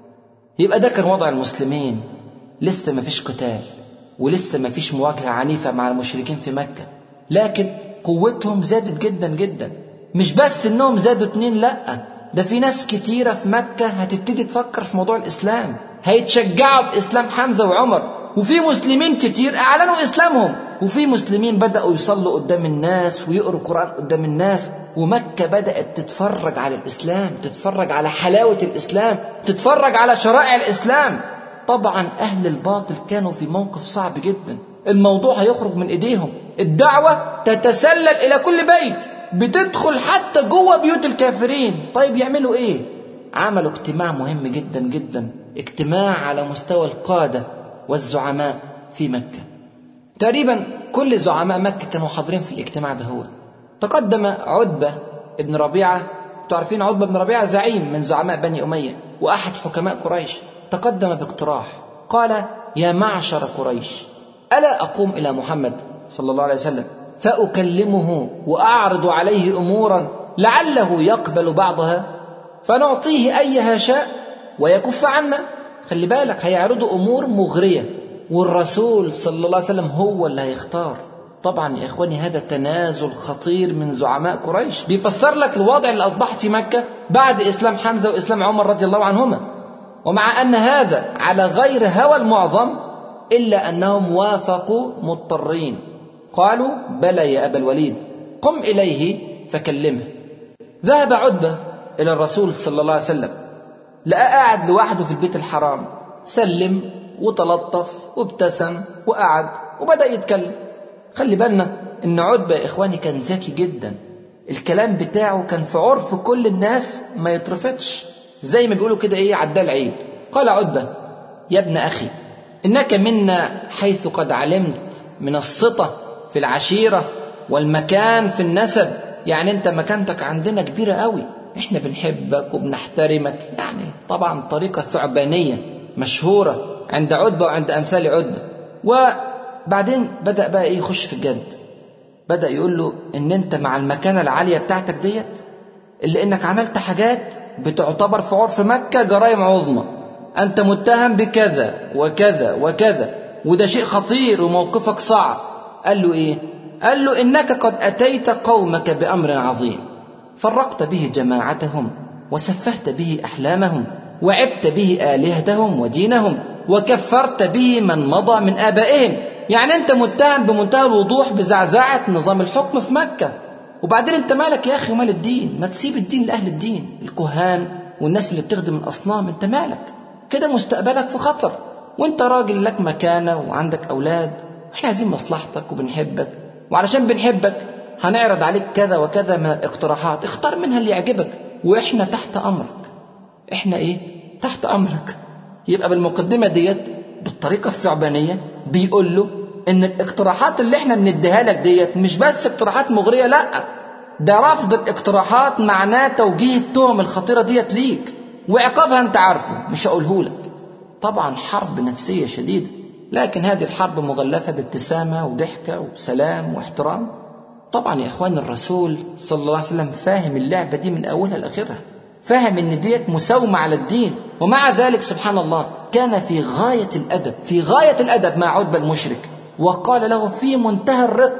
يبقى ده كان وضع المسلمين لسه ما فيش قتال ولسه ما فيش مواجهة عنيفة مع المشركين في مكة لكن قوتهم زادت جدا جدا مش بس انهم زادوا اتنين لا ده في ناس كتيرة في مكة هتبتدي تفكر في موضوع الإسلام هيتشجعوا بإسلام حمزة وعمر وفي مسلمين كتير أعلنوا إسلامهم وفي مسلمين بدأوا يصلوا قدام الناس ويقروا قرآن قدام الناس ومكة بدأت تتفرج على الإسلام تتفرج على حلاوة الإسلام تتفرج على شرائع الإسلام طبعا أهل الباطل كانوا في موقف صعب جدا الموضوع هيخرج من إيديهم الدعوة تتسلل إلى كل بيت بتدخل حتى جوه بيوت الكافرين طيب يعملوا إيه عملوا اجتماع مهم جدا جدا اجتماع على مستوى القادة والزعماء في مكة تقريبا كل زعماء مكة كانوا حاضرين في الاجتماع ده هو تقدم عتبة ابن ربيعة تعرفين عتبة بن ربيعة زعيم من زعماء بني أمية وأحد حكماء قريش تقدم باقتراح قال يا معشر قريش ألا أقوم إلى محمد صلى الله عليه وسلم فأكلمه وأعرض عليه أمورا لعله يقبل بعضها فنعطيه أيها شاء ويكف عنا خلي بالك هيعرضوا أمور مغرية والرسول صلى الله عليه وسلم هو اللي هيختار طبعا يا إخواني هذا تنازل خطير من زعماء قريش بيفسر لك الوضع اللي أصبحت في مكة بعد إسلام حمزة وإسلام عمر رضي الله عنهما ومع أن هذا على غير هوى المعظم إلا أنهم وافقوا مضطرين قالوا بلى يا أبا الوليد قم إليه فكلمه ذهب عتبة إلى الرسول صلى الله عليه وسلم لقى قاعد لوحده في البيت الحرام سلم وتلطف وابتسم وقعد وبدأ يتكلم خلي بالنا إن عتبة يا إخواني كان ذكي جدا الكلام بتاعه كان في عرف كل الناس ما يترفضش زي ما بيقولوا كده إيه عدال عيب قال عتبة يا ابن أخي إنك منا حيث قد علمت من السطة في العشيرة والمكان في النسب يعني أنت مكانتك عندنا كبيرة قوي إحنا بنحبك وبنحترمك يعني طبعا طريقة ثعبانية مشهورة عند عتبة وعند أمثال عتبة وبعدين بدأ بقى إيه يخش في الجد بدأ يقول له إن أنت مع المكانة العالية بتاعتك ديت اللي إنك عملت حاجات بتعتبر في عرف مكة جرائم عظمى أنت متهم بكذا وكذا وكذا وده شيء خطير وموقفك صعب قال له إيه قال له إنك قد أتيت قومك بأمر عظيم فرقت به جماعتهم وسفهت به أحلامهم وعبت به آلهتهم ودينهم وكفرت به من مضى من آبائهم يعني أنت متهم بمنتهى الوضوح بزعزعة نظام الحكم في مكة وبعدين أنت مالك يا أخي ومال الدين ما تسيب الدين لأهل الدين الكهان والناس اللي بتخدم الأصنام أنت مالك كده مستقبلك في خطر وانت راجل لك مكانة وعندك أولاد واحنا عايزين مصلحتك وبنحبك وعلشان بنحبك هنعرض عليك كذا وكذا من الاقتراحات اختار منها اللي يعجبك واحنا تحت أمرك احنا ايه تحت أمرك يبقى بالمقدمة ديت بالطريقة الثعبانية بيقول له ان الاقتراحات اللي احنا بنديها لك ديت مش بس اقتراحات مغرية لا ده رفض الاقتراحات معناه توجيه التهم الخطيرة ديت ليك وعقابها انت عارفه مش هقوله لك طبعا حرب نفسية شديدة لكن هذه الحرب مغلفة بابتسامة وضحكة وسلام واحترام طبعا يا اخوان الرسول صلى الله عليه وسلم فاهم اللعبة دي من اولها لاخرها فاهم ان ديت مساومة على الدين ومع ذلك سبحان الله كان في غاية الادب في غاية الادب مع عتبة المشرك وقال له في منتهى الرقة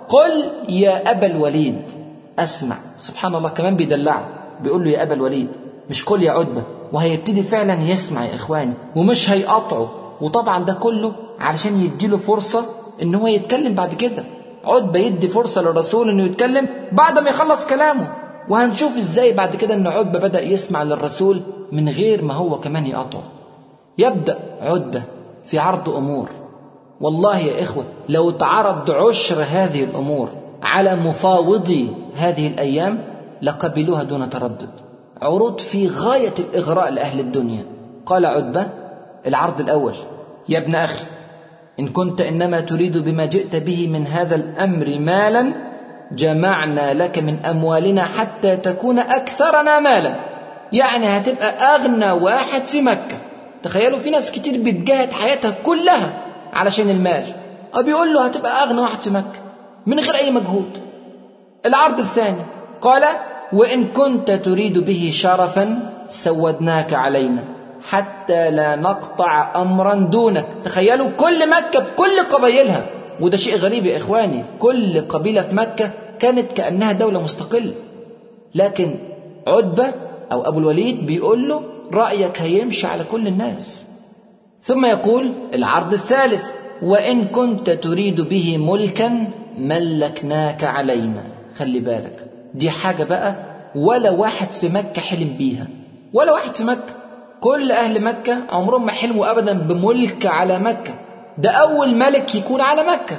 قل يا أبا الوليد أسمع سبحان الله كمان بيدلعه بيقول له يا أبا الوليد مش قل يا عتبة وهيبتدي فعلا يسمع يا إخواني ومش هيقطعه وطبعا ده كله علشان يديله فرصة إن هو يتكلم بعد كده عتبة يدي فرصة للرسول إنه يتكلم بعد ما يخلص كلامه وهنشوف إزاي بعد كده إن عتبة بدأ يسمع للرسول من غير ما هو كمان يقطعه يبدأ عتبة في عرض أمور والله يا إخوة لو تعرض عشر هذه الأمور على مفاوضي هذه الأيام لقبلوها دون تردد عروض في غاية الإغراء لأهل الدنيا قال عتبة العرض الأول يا ابن أخي إن كنت إنما تريد بما جئت به من هذا الأمر مالا جمعنا لك من أموالنا حتى تكون أكثرنا مالا يعني هتبقى أغنى واحد في مكة تخيلوا في ناس كتير بتجاهد حياتها كلها علشان المال أو بيقول له هتبقى أغنى واحد في مكة من غير أي مجهود العرض الثاني قال وإن كنت تريد به شرفا سودناك علينا حتى لا نقطع أمرا دونك تخيلوا كل مكة بكل قبائلها وده شيء غريب يا إخواني كل قبيلة في مكة كانت كأنها دولة مستقلة لكن عتبة أو أبو الوليد بيقول له رأيك هيمشي على كل الناس ثم يقول العرض الثالث وإن كنت تريد به ملكا ملكناك علينا خلي بالك دي حاجة بقى ولا واحد في مكة حلم بيها ولا واحد في مكة كل أهل مكة عمرهم ما حلموا أبدا بملك على مكة ده أول ملك يكون على مكة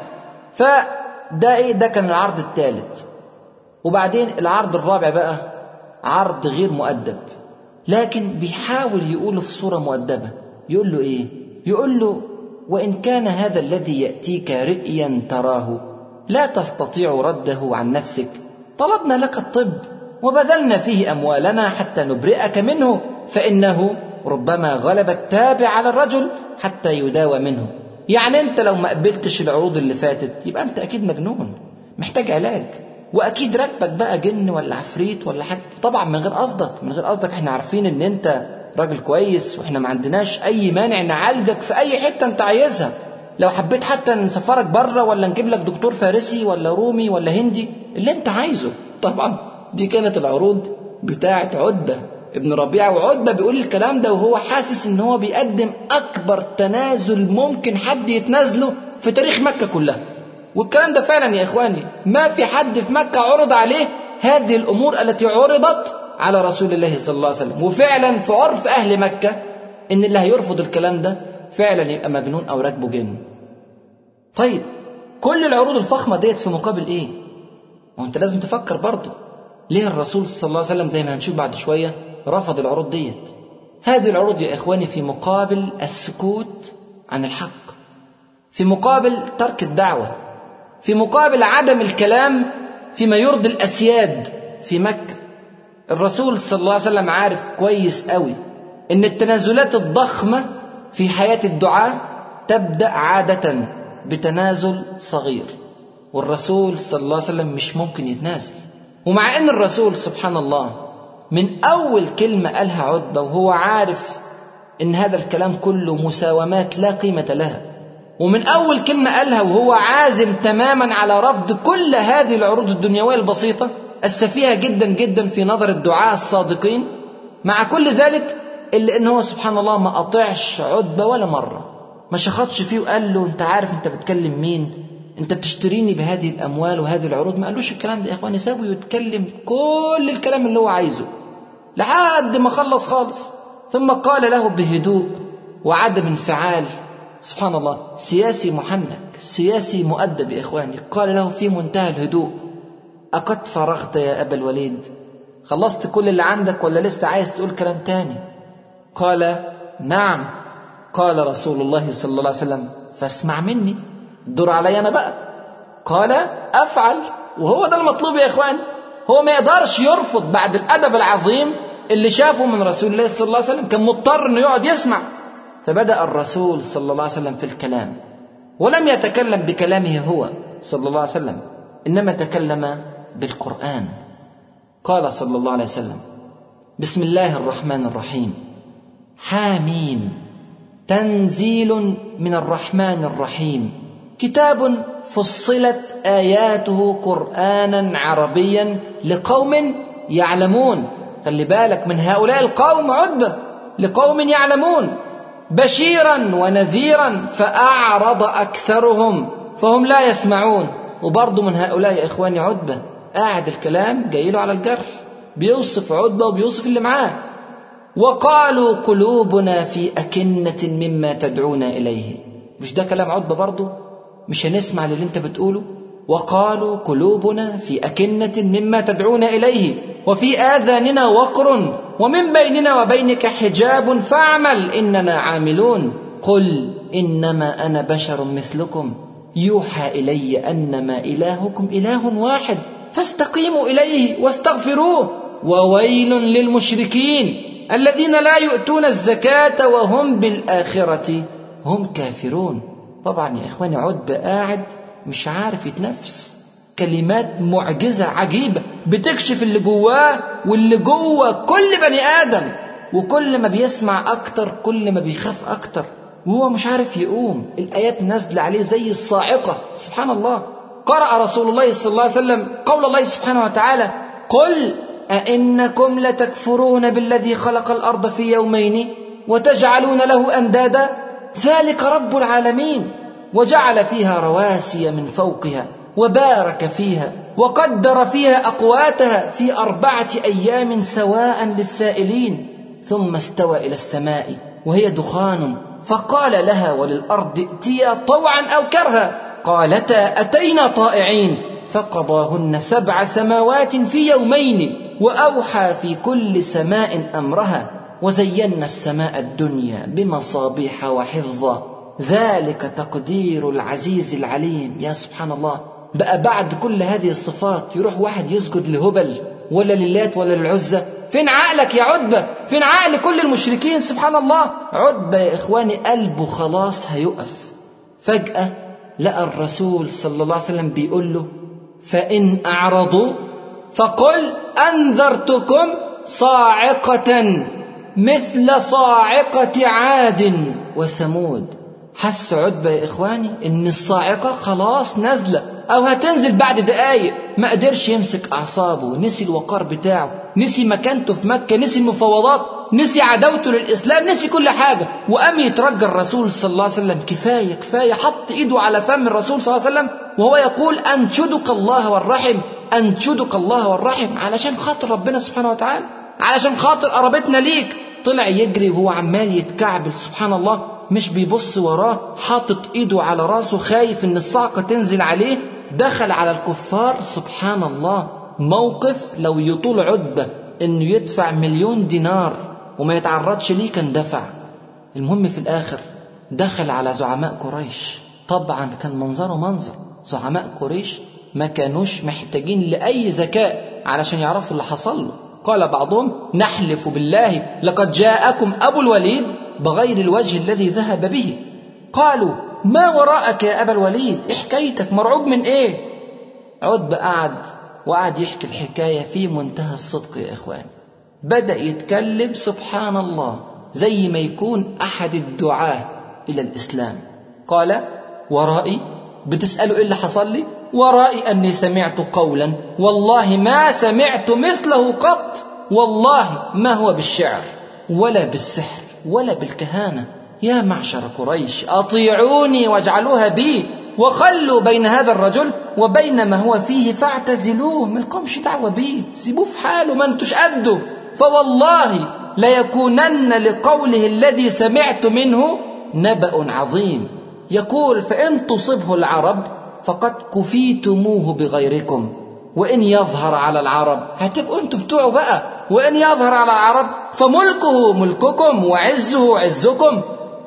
فده إيه ده كان العرض الثالث وبعدين العرض الرابع بقى عرض غير مؤدب لكن بيحاول يقوله في صورة مؤدبة يقول له إيه يقول له وإن كان هذا الذي يأتيك رئيا تراه لا تستطيع رده عن نفسك طلبنا لك الطب وبذلنا فيه أموالنا حتى نبرئك منه فإنه ربما غلب التابع على الرجل حتى يداوى منه يعني أنت لو ما قبلتش العروض اللي فاتت يبقى أنت أكيد مجنون محتاج علاج واكيد راكبك بقى جن ولا عفريت ولا حاجه طبعا من غير قصدك من غير قصدك احنا عارفين ان انت راجل كويس واحنا ما عندناش اي مانع نعالجك في اي حته انت عايزها لو حبيت حتى نسفرك بره ولا نجيب لك دكتور فارسي ولا رومي ولا هندي اللي انت عايزه طبعا دي كانت العروض بتاعه عتبه ابن ربيعه وعتبه بيقول الكلام ده وهو حاسس ان هو بيقدم اكبر تنازل ممكن حد يتنازله في تاريخ مكه كلها والكلام ده فعلا يا اخواني ما في حد في مكه عرض عليه هذه الامور التي عرضت على رسول الله صلى الله عليه وسلم وفعلا في عرف اهل مكه ان اللي هيرفض الكلام ده فعلا يبقى مجنون او راكبه جن طيب كل العروض الفخمه ديت في مقابل ايه ما انت لازم تفكر برضه ليه الرسول صلى الله عليه وسلم زي ما هنشوف بعد شويه رفض العروض ديت هذه العروض يا اخواني في مقابل السكوت عن الحق في مقابل ترك الدعوه في مقابل عدم الكلام فيما يرضي الأسياد في مكة الرسول صلى الله عليه وسلم عارف كويس قوي إن التنازلات الضخمة في حياة الدعاء تبدأ عادة بتنازل صغير والرسول صلى الله عليه وسلم مش ممكن يتنازل ومع أن الرسول سبحان الله من أول كلمة قالها عتبة وهو عارف إن هذا الكلام كله مساومات لا قيمة لها ومن أول كلمة قالها وهو عازم تماما على رفض كل هذه العروض الدنيوية البسيطة السفيهة جدا جدا في نظر الدعاة الصادقين مع كل ذلك إلا إن هو سبحان الله ما قطعش عتبة ولا مرة ما شخطش فيه وقال له أنت عارف أنت بتكلم مين أنت بتشتريني بهذه الأموال وهذه العروض ما قالوش الكلام ده يا إخواني سابه يتكلم كل الكلام اللي هو عايزه لحد ما خلص خالص ثم قال له بهدوء وعدم انفعال سبحان الله سياسي محنك سياسي مؤدب يا إخواني قال له في منتهى الهدوء أقد فرغت يا أبا الوليد خلصت كل اللي عندك ولا لسه عايز تقول كلام تاني قال نعم قال رسول الله صلى الله عليه وسلم فاسمع مني دور علي أنا بقى قال أفعل وهو ده المطلوب يا إخواني هو ما يقدرش يرفض بعد الأدب العظيم اللي شافه من رسول الله صلى الله عليه وسلم كان مضطر انه يقعد يسمع فبدأ الرسول صلى الله عليه وسلم في الكلام ولم يتكلم بكلامه هو صلى الله عليه وسلم إنما تكلم بالقرآن قال صلى الله عليه وسلم بسم الله الرحمن الرحيم حاميم تنزيل من الرحمن الرحيم كتاب فصلت آياته قرآنا عربيا لقوم يعلمون خلي بالك من هؤلاء القوم عدة لقوم يعلمون بشيرا ونذيرا فأعرض أكثرهم فهم لا يسمعون وبرضه من هؤلاء يا إخواني عتبة قاعد الكلام جاي له على الجرح بيوصف عتبة وبيوصف اللي معاه وقالوا قلوبنا في أكنة مما تدعونا إليه مش ده كلام عتبة برضه مش هنسمع للي انت بتقوله وقالوا قلوبنا في أكنة مما تدعونا إليه وفي آذاننا وقر ومن بيننا وبينك حجاب فاعمل إننا عاملون قل إنما أنا بشر مثلكم يوحى إلي أنما إلهكم إله واحد فاستقيموا إليه واستغفروه وويل للمشركين الذين لا يؤتون الزكاة وهم بالآخرة هم كافرون طبعا يا إخواني عد قاعد مش عارف يتنفس كلمات معجزة عجيبة بتكشف اللي جواه واللي جوه كل بني آدم وكل ما بيسمع أكتر كل ما بيخاف أكتر وهو مش عارف يقوم الآيات نازلة عليه زي الصاعقة سبحان الله قرأ رسول الله صلى الله عليه وسلم قول الله سبحانه وتعالى قل أئنكم لتكفرون بالذي خلق الأرض في يومين وتجعلون له أندادا ذلك رب العالمين وجعل فيها رواسي من فوقها وبارك فيها وقدر فيها أقواتها في أربعة أيام سواء للسائلين ثم استوى إلى السماء وهي دخان فقال لها وللأرض ائتيا طوعا أو كرها قالتا أتينا طائعين فقضاهن سبع سماوات في يومين وأوحى في كل سماء أمرها وزينا السماء الدنيا بمصابيح وحفظا ذلك تقدير العزيز العليم يا سبحان الله بقى بعد كل هذه الصفات يروح واحد يسجد لهبل ولا للات ولا للعزة فين عقلك يا عتبة فين عقل كل المشركين سبحان الله عتبة يا إخواني قلبه خلاص هيقف فجأة لقى الرسول صلى الله عليه وسلم بيقول له فإن أعرضوا فقل أنذرتكم صاعقة مثل صاعقة عاد وثمود حس عتبة يا إخواني إن الصاعقة خلاص نازلة أو هتنزل بعد دقايق ما قدرش يمسك أعصابه نسي الوقار بتاعه نسي مكانته في مكة نسي المفاوضات نسي عداوته للإسلام نسي كل حاجة وقام يترجى الرسول صلى الله عليه وسلم كفاية كفاية حط إيده على فم الرسول صلى الله عليه وسلم وهو يقول أنشدك الله والرحم أنشدك الله والرحم علشان خاطر ربنا سبحانه وتعالى علشان خاطر قرابتنا ليك طلع يجري وهو عمال يتكعبل سبحان الله مش بيبص وراه حاطط ايده على راسه خايف ان الصعقة تنزل عليه دخل على الكفار سبحان الله موقف لو يطول عدبة انه يدفع مليون دينار وما يتعرضش ليه كان دفع المهم في الاخر دخل على زعماء قريش طبعا كان منظره منظر زعماء قريش ما كانوش محتاجين لأي ذكاء علشان يعرفوا اللي حصل له قال بعضهم نحلف بالله لقد جاءكم أبو الوليد بغير الوجه الذي ذهب به قالوا ما وراءك يا أبا الوليد إيه حكايتك مرعوب من إيه عتبة قعد وقعد يحكي الحكاية في منتهى الصدق يا إخوان بدأ يتكلم سبحان الله زي ما يكون أحد الدعاة إلى الإسلام قال ورائي بتسألوا إيه اللي حصل لي ورائي أني سمعت قولا والله ما سمعت مثله قط والله ما هو بالشعر ولا بالسحر ولا بالكهانة يا معشر قريش أطيعوني واجعلوها بي وخلوا بين هذا الرجل وبين ما هو فيه فاعتزلوه ملكمش دعوة بيه سيبوه في حاله ما انتوش قده فوالله ليكونن لقوله الذي سمعت منه نبأ عظيم يقول فإن تصبه العرب فقد كفيتموه بغيركم وإن يظهر على العرب هتبقوا انتوا بتوعه بقى وإن يظهر على العرب فملكه ملككم وعزه عزكم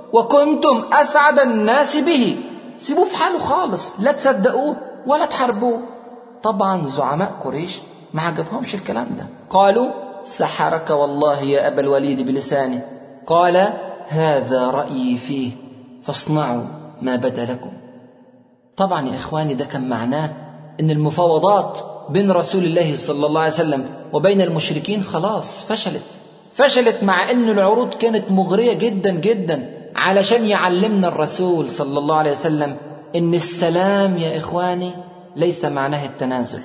وكنتم أسعد الناس به سيبوه في حاله خالص لا تصدقوه ولا تحاربوه طبعا زعماء قريش ما عجبهمش الكلام ده قالوا سحرك والله يا أبا الوليد بلسانه قال هذا رأيي فيه فاصنعوا ما بدا لكم طبعا يا إخواني ده كان معناه إن المفاوضات بين رسول الله صلى الله عليه وسلم وبين المشركين خلاص فشلت فشلت مع أن العروض كانت مغرية جدا جدا علشان يعلمنا الرسول صلى الله عليه وسلم إن السلام يا إخواني ليس معناه التنازل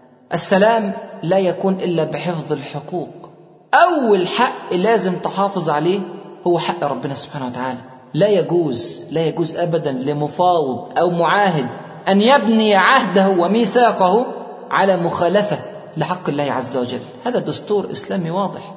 السلام لا يكون إلا بحفظ الحقوق أول حق لازم تحافظ عليه هو حق ربنا سبحانه وتعالى لا يجوز لا يجوز أبدا لمفاوض أو معاهد أن يبني عهده وميثاقه على مخالفة لحق الله عز وجل هذا دستور إسلامي واضح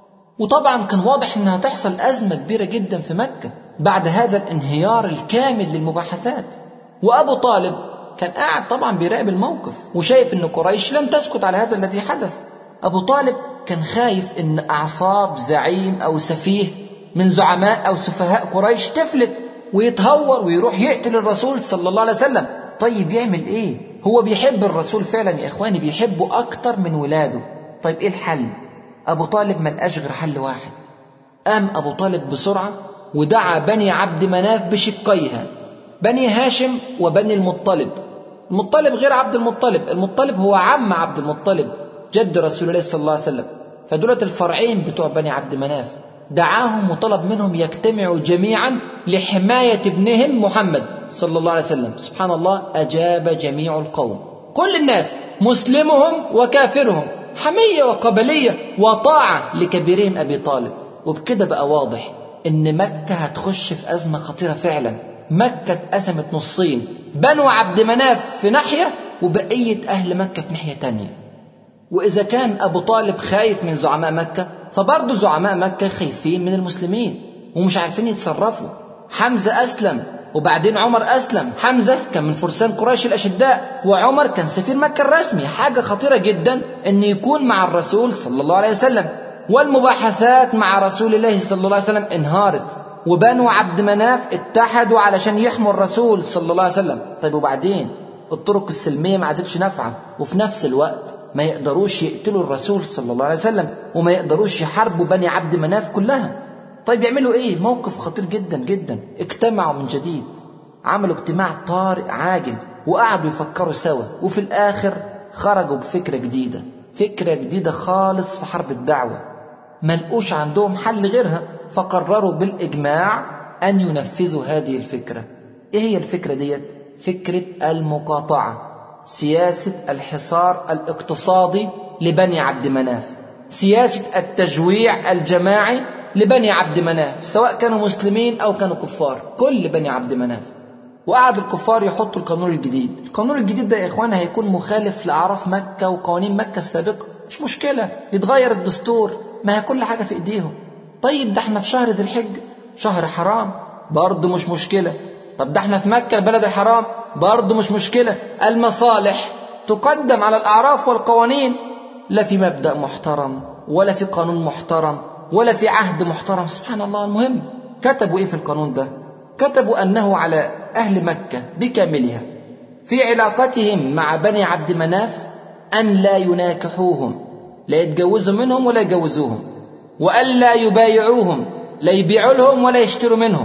وطبعا كان واضح أنها تحصل أزمة كبيرة جدا في مكة بعد هذا الانهيار الكامل للمباحثات وأبو طالب كان قاعد طبعا بيراقب الموقف وشايف أن قريش لن تسكت على هذا الذي حدث أبو طالب كان خايف أن أعصاب زعيم أو سفيه من زعماء أو سفهاء قريش تفلت ويتهور ويروح يقتل الرسول صلى الله عليه وسلم طيب يعمل إيه هو بيحب الرسول فعلا يا إخواني بيحبه أكتر من ولاده طيب إيه الحل أبو طالب ما لقاش غير حل واحد قام أبو طالب بسرعة ودعا بني عبد مناف بشقيها بني هاشم وبني المطلب المطلب غير عبد المطلب المطلب هو عم عبد المطلب جد رسول الله صلى الله عليه وسلم فدولة الفرعين بتوع بني عبد مناف دعاهم وطلب منهم يجتمعوا جميعا لحماية ابنهم محمد صلى الله عليه وسلم سبحان الله أجاب جميع القوم كل الناس مسلمهم وكافرهم حمية وقبلية وطاعة لكبيرهم أبي طالب وبكده بقى واضح إن مكة هتخش في أزمة خطيرة فعلا مكة اتقسمت نصين بنو عبد مناف في ناحية وبقية أهل مكة في ناحية تانية وإذا كان أبو طالب خايف من زعماء مكة فبرضه زعماء مكة خايفين من المسلمين ومش عارفين يتصرفوا حمزة أسلم وبعدين عمر أسلم حمزة كان من فرسان قريش الأشداء وعمر كان سفير مكة الرسمي حاجة خطيرة جدا أن يكون مع الرسول صلى الله عليه وسلم والمباحثات مع رسول الله صلى الله عليه وسلم انهارت وبنو عبد مناف اتحدوا علشان يحموا الرسول صلى الله عليه وسلم طيب وبعدين الطرق السلمية ما عادتش نافعة وفي نفس الوقت ما يقدروش يقتلوا الرسول صلى الله عليه وسلم وما يقدروش يحاربوا بني عبد مناف كلها طيب يعملوا ايه موقف خطير جدا جدا اجتمعوا من جديد عملوا اجتماع طارئ عاجل وقعدوا يفكروا سوا وفي الاخر خرجوا بفكرة جديدة فكرة جديدة خالص في حرب الدعوة ما لقوش عندهم حل غيرها فقرروا بالإجماع أن ينفذوا هذه الفكرة إيه هي الفكرة ديت؟ فكرة المقاطعة سياسة الحصار الاقتصادي لبني عبد مناف سياسة التجويع الجماعي لبني عبد مناف سواء كانوا مسلمين أو كانوا كفار كل بني عبد مناف وقعد الكفار يحطوا القانون الجديد القانون الجديد ده يا إخوانا هيكون مخالف لأعراف مكة وقوانين مكة السابقة مش مشكلة يتغير الدستور ما هي كل حاجة في إيديهم طيب ده احنا في شهر ذي الحجة شهر حرام برضه مش مشكلة طب ده احنا في مكة البلد الحرام برضه مش مشكلة المصالح تقدم على الأعراف والقوانين لا في مبدأ محترم ولا في قانون محترم ولا في عهد محترم سبحان الله المهم كتبوا ايه في القانون ده كتبوا أنه على أهل مكة بكاملها في علاقتهم مع بني عبد مناف أن لا يناكحوهم لا يتجوزوا منهم ولا يجوزوهم وألا يبايعوهم لا يبيعوا لهم ولا يشتروا منهم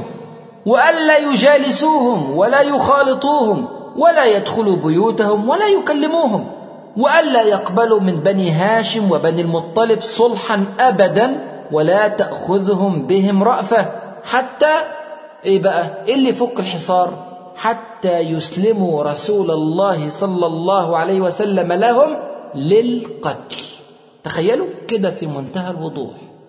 وألا يجالسوهم ولا يخالطوهم ولا يدخلوا بيوتهم ولا يكلموهم وألا يقبلوا من بني هاشم وبني المطلب صلحا أبدا ولا تأخذهم بهم رأفة حتى إيه بقى إيه اللي يفك الحصار حتى يسلموا رسول الله صلى الله عليه وسلم لهم للقتل تخيلوا كده في منتهى الوضوح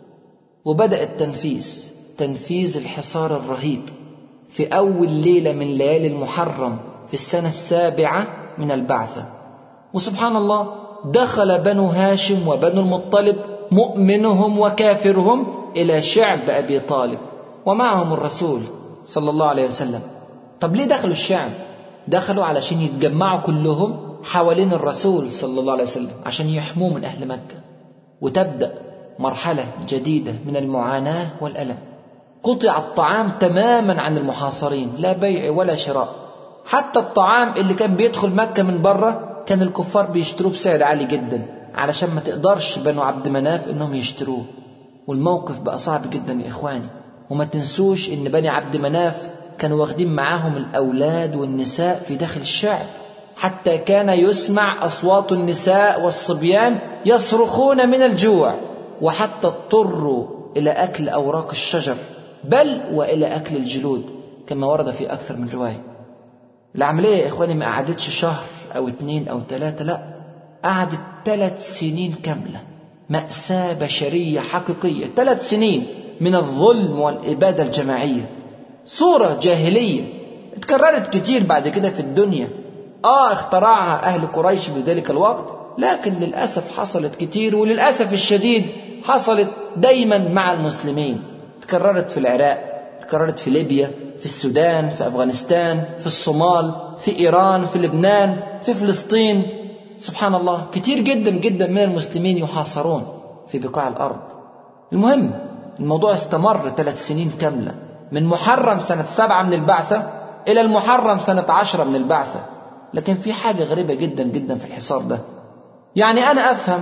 وبدأ التنفيذ تنفيذ الحصار الرهيب في أول ليلة من ليالي المحرم في السنة السابعة من البعثة وسبحان الله دخل بنو هاشم وبنو المطلب مؤمنهم وكافرهم إلى شعب أبي طالب ومعهم الرسول صلى الله عليه وسلم طب ليه دخلوا الشعب دخلوا علشان يتجمعوا كلهم حوالين الرسول صلى الله عليه وسلم عشان يحموه من أهل مكة وتبدأ مرحلة جديدة من المعاناة والألم قطع الطعام تماما عن المحاصرين لا بيع ولا شراء حتى الطعام اللي كان بيدخل مكة من بره كان الكفار بيشتروه بسعر عالي جدا علشان ما تقدرش بنو عبد مناف انهم يشتروه والموقف بقى صعب جدا يا اخواني وما تنسوش ان بني عبد مناف كانوا واخدين معاهم الاولاد والنساء في داخل الشعب حتى كان يسمع اصوات النساء والصبيان يصرخون من الجوع وحتى اضطروا الى اكل اوراق الشجر بل والى اكل الجلود كما ورد في اكثر من روايه العملية يا إخواني ما قعدتش شهر أو اتنين أو تلاتة لا قعدت ثلاث سنين كاملة مأساة بشرية حقيقية ثلاث سنين من الظلم والإبادة الجماعية صورة جاهلية اتكررت كتير بعد كده في الدنيا آه اخترعها أهل قريش في ذلك الوقت لكن للأسف حصلت كتير وللأسف الشديد حصلت دايما مع المسلمين تكررت في العراق تكررت في ليبيا في السودان في أفغانستان في الصومال في إيران في لبنان في فلسطين سبحان الله كتير جدا جدا من المسلمين يحاصرون في بقاع الأرض المهم الموضوع استمر ثلاث سنين كاملة من محرم سنة سبعة من البعثة إلى المحرم سنة عشرة من البعثة لكن في حاجة غريبة جدا جدا في الحصار ده يعني أنا أفهم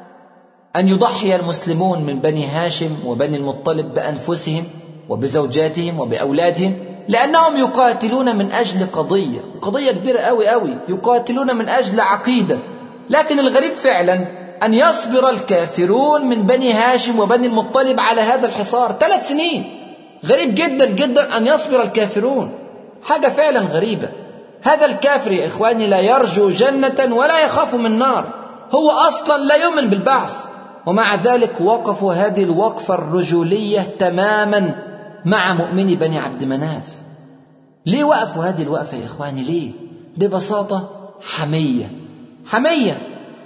أن يضحي المسلمون من بني هاشم وبني المطلب بأنفسهم وبزوجاتهم وبأولادهم لأنهم يقاتلون من أجل قضية قضية كبيرة أوي أوي يقاتلون من أجل عقيدة لكن الغريب فعلا أن يصبر الكافرون من بني هاشم وبني المطلب على هذا الحصار ثلاث سنين غريب جدا جدا أن يصبر الكافرون حاجة فعلا غريبة هذا الكافر يا إخواني لا يرجو جنة ولا يخاف من نار هو أصلا لا يؤمن بالبعث ومع ذلك وقفوا هذه الوقفة الرجولية تماما مع مؤمني بني عبد مناف ليه وقفوا هذه الوقفة يا إخواني ليه ببساطة حمية حمية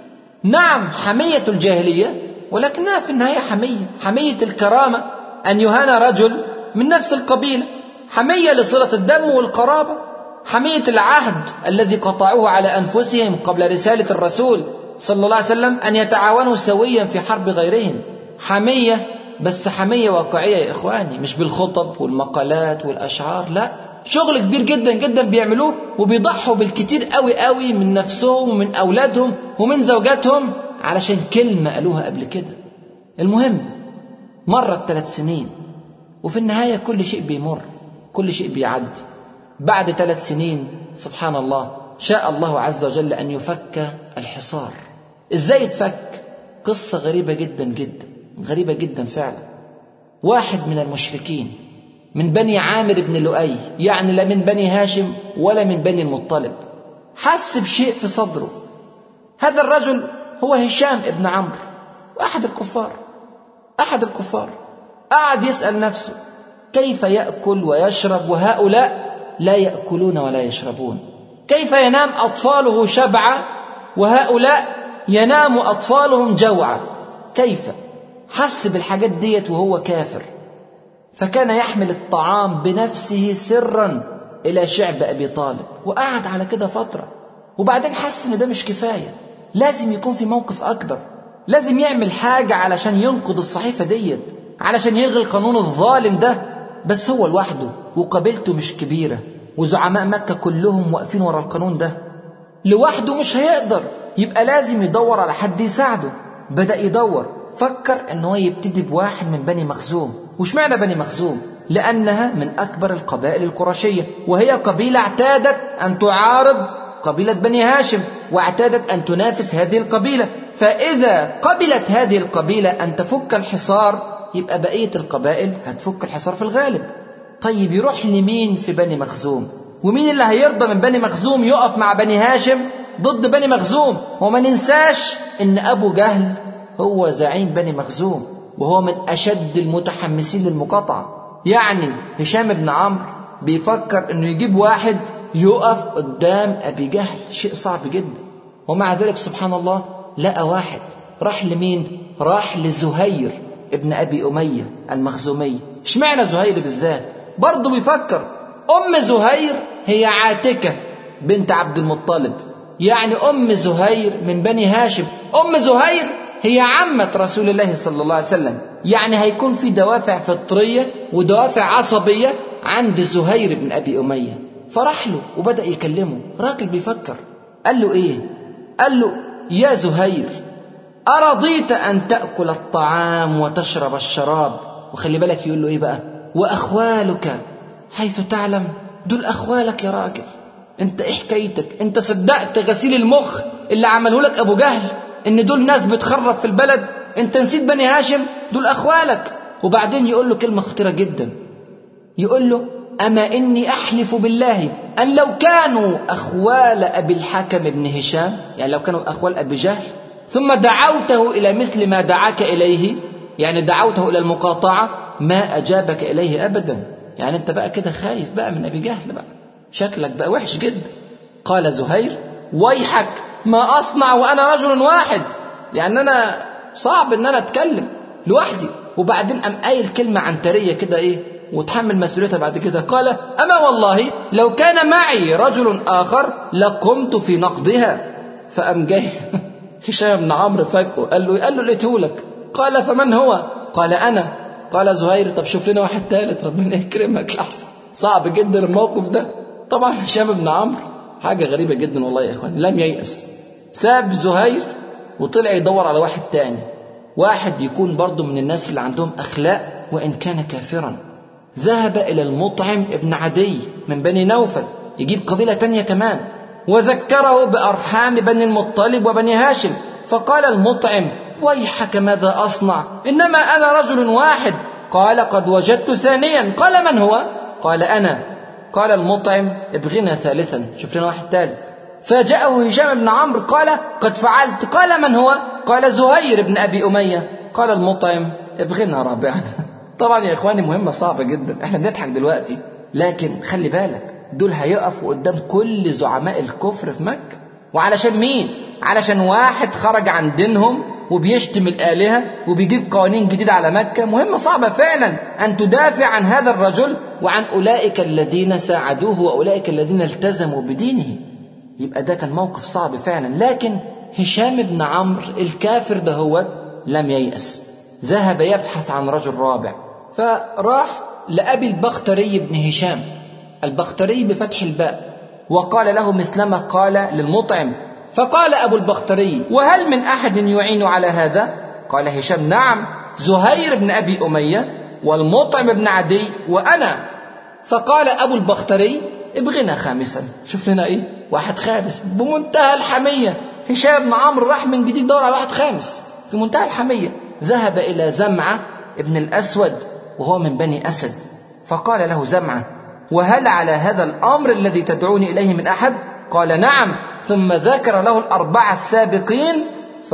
نعم حمية الجاهلية ولكنها في النهاية حمية حمية الكرامة أن يهان رجل من نفس القبيلة حمية لصلة الدم والقرابة حمية العهد الذي قطعوه على أنفسهم قبل رسالة الرسول صلى الله عليه وسلم أن يتعاونوا سويا في حرب غيرهم حمية بس حمية واقعية يا إخواني مش بالخطب والمقالات والأشعار لا شغل كبير جدا جدا بيعملوه وبيضحوا بالكتير قوي قوي من نفسهم ومن أولادهم ومن زوجاتهم علشان كلمة قالوها قبل كده المهم مرت ثلاث سنين وفي النهاية كل شيء بيمر كل شيء بيعدي بعد ثلاث سنين سبحان الله شاء الله عز وجل أن يفك الحصار إزاي يتفك قصة غريبة جدا جدا غريبة جدا فعلا واحد من المشركين من بني عامر بن لؤي يعني لا من بني هاشم ولا من بني المطلب حس بشيء في صدره هذا الرجل هو هشام ابن عمرو أحد الكفار أحد الكفار قعد يسأل نفسه كيف يأكل ويشرب وهؤلاء لا يأكلون ولا يشربون كيف ينام أطفاله شبعا وهؤلاء ينام أطفالهم جوعا كيف حس بالحاجات ديت وهو كافر فكان يحمل الطعام بنفسه سرا إلى شعب أبي طالب وقعد على كده فترة وبعدين حس إن ده مش كفاية لازم يكون في موقف أكبر لازم يعمل حاجة علشان ينقض الصحيفة ديت علشان يلغي القانون الظالم ده بس هو لوحده وقبيلته مش كبيرة وزعماء مكة كلهم واقفين ورا القانون ده لوحده مش هيقدر يبقى لازم يدور على حد يساعده بدأ يدور فكر ان هو يبتدي بواحد من بني مخزوم وش معنى بني مخزوم لأنها من أكبر القبائل القرشية وهي قبيلة اعتادت أن تعارض قبيلة بني هاشم واعتادت أن تنافس هذه القبيلة فإذا قبلت هذه القبيلة أن تفك الحصار يبقى بقية القبائل هتفك الحصار في الغالب طيب يروح لمين في بني مخزوم ومين اللي هيرضى من بني مخزوم يقف مع بني هاشم ضد بني مخزوم وما ننساش ان ابو جهل هو زعيم بني مخزوم وهو من اشد المتحمسين للمقاطعه يعني هشام بن عمرو بيفكر انه يجيب واحد يقف قدام ابي جهل شيء صعب جدا ومع ذلك سبحان الله لقى واحد راح لمين راح لزهير ابن ابي اميه المخزومي اشمعنى زهير بالذات برضه بيفكر ام زهير هي عاتكه بنت عبد المطلب يعني ام زهير من بني هاشم ام زهير هي عمة رسول الله صلى الله عليه وسلم يعني هيكون في دوافع فطرية ودوافع عصبية عند زهير بن أبي أمية فراح له وبدأ يكلمه راجل بيفكر قال له إيه قال له يا زهير أرضيت أن تأكل الطعام وتشرب الشراب وخلي بالك يقول له إيه بقى وأخوالك حيث تعلم دول أخوالك يا راجل انت ايه حكايتك انت صدقت غسيل المخ اللي عمله لك ابو جهل ان دول ناس بتخرب في البلد انت نسيت بني هاشم دول اخوالك وبعدين يقول له كلمه خطيره جدا يقول له أما إني أحلف بالله أن لو كانوا أخوال أبي الحكم بن هشام يعني لو كانوا أخوال أبي جهل ثم دعوته إلى مثل ما دعاك إليه يعني دعوته إلى المقاطعة ما أجابك إليه أبدا يعني أنت بقى كده خايف بقى من أبي جهل بقى شكلك بقى وحش جدا قال زهير ويحك ما أصنع وأنا رجل واحد يعني أنا صعب إن أنا أتكلم لوحدي وبعدين قام قايل كلمة عنترية كده إيه وتحمل مسؤوليتها بعد كده قال أما والله لو كان معي رجل آخر لقمت في نقضها فقام جاي هشام بن عمرو فاجئه قال له قال له لقيتهولك قال فمن هو قال أنا قال زهير طب شوف لنا واحد ثالث ربنا يكرمك لحظة صعب جدا الموقف ده طبعا هشام بن عمرو حاجة غريبة جدا والله يا إخوان لم ييأس ساب زهير وطلع يدور على واحد تاني واحد يكون برضه من الناس اللي عندهم أخلاق وإن كان كافرا ذهب إلى المطعم ابن عدي من بني نوفل يجيب قبيلة تانية كمان وذكره بأرحام بني المطلب وبني هاشم فقال المطعم ويحك ماذا أصنع إنما أنا رجل واحد قال قد وجدت ثانيا قال من هو قال أنا قال المطعم ابغنا ثالثا شوف لنا واحد ثالث فجاءه هشام بن عمرو قال قد فعلت قال من هو قال زهير بن أبي أمية قال المطعم ابغنا رابعا طبعا يا إخواني مهمة صعبة جدا احنا بنضحك دلوقتي لكن خلي بالك دول هيقفوا قدام كل زعماء الكفر في مكة وعلشان مين علشان واحد خرج عن دينهم وبيشتم الآلهة وبيجيب قوانين جديدة على مكة مهمة صعبة فعلا أن تدافع عن هذا الرجل وعن أولئك الذين ساعدوه وأولئك الذين التزموا بدينه يبقى ده كان موقف صعب فعلا لكن هشام بن عمرو الكافر ده هو لم ييأس ذهب يبحث عن رجل رابع فراح لأبي البختري بن هشام البختري بفتح الباء وقال له مثلما قال للمطعم فقال أبو البختري وهل من أحد يعين على هذا قال هشام نعم زهير بن أبي أمية والمطعم بن عدي وأنا فقال أبو البختري ابغنا خامسا شوف لنا إيه واحد خامس بمنتهى الحمية هشام بن عمرو راح من جديد دور على واحد خامس في منتهى الحمية ذهب إلى زمعة ابن الأسود وهو من بني أسد فقال له زمعة وهل على هذا الأمر الذي تدعوني إليه من أحد قال نعم ثم ذكر له الأربعة السابقين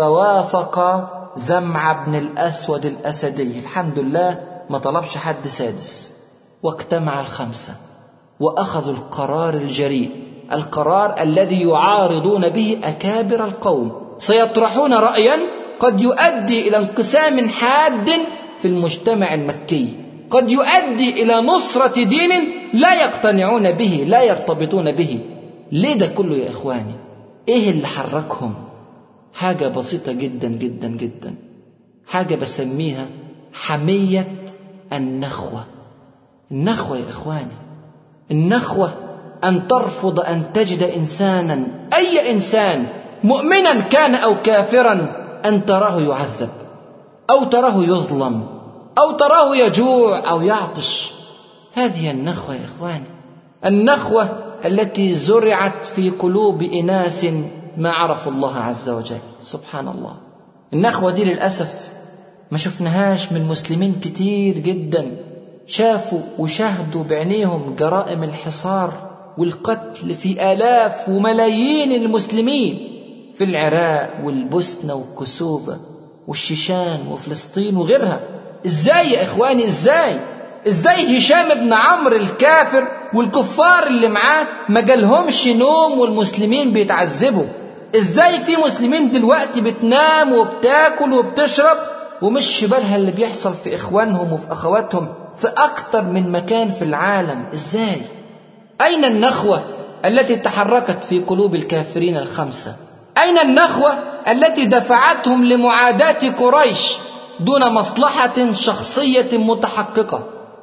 فوافق زمع بن الأسود الأسدي الحمد لله ما طلبش حد سادس واجتمع الخمسة وأخذوا القرار الجريء القرار الذي يعارضون به أكابر القوم سيطرحون رأيا قد يؤدي إلى انقسام حاد في المجتمع المكي قد يؤدي إلى نصرة دين لا يقتنعون به لا يرتبطون به ليه ده كله يا إخواني إيه اللي حركهم حاجة بسيطة جدا جدا جدا حاجة بسميها حمية النخوة النخوة يا إخواني النخوة أن ترفض أن تجد إنسانا أي إنسان مؤمنا كان أو كافرا أن تراه يعذب أو تراه يظلم أو تراه يجوع أو يعطش هذه النخوة يا إخواني النخوة التي زرعت في قلوب إناس ما عرفوا الله عز وجل سبحان الله النخوة دي للأسف ما شفناهاش من مسلمين كتير جدا شافوا وشاهدوا بعينيهم جرائم الحصار والقتل في آلاف وملايين المسلمين في العراق والبوسنة والكسوفة والشيشان وفلسطين وغيرها ازاي يا اخواني ازاي ازاي هشام بن عمرو الكافر والكفار اللي معاه ما جالهمش نوم والمسلمين بيتعذبوا ازاي في مسلمين دلوقتي بتنام وبتاكل وبتشرب ومش بالها اللي بيحصل في اخوانهم وفي اخواتهم في اكتر من مكان في العالم ازاي اين النخوه التي تحركت في قلوب الكافرين الخمسه اين النخوه التي دفعتهم لمعاداه قريش دون مصلحه شخصيه متحققه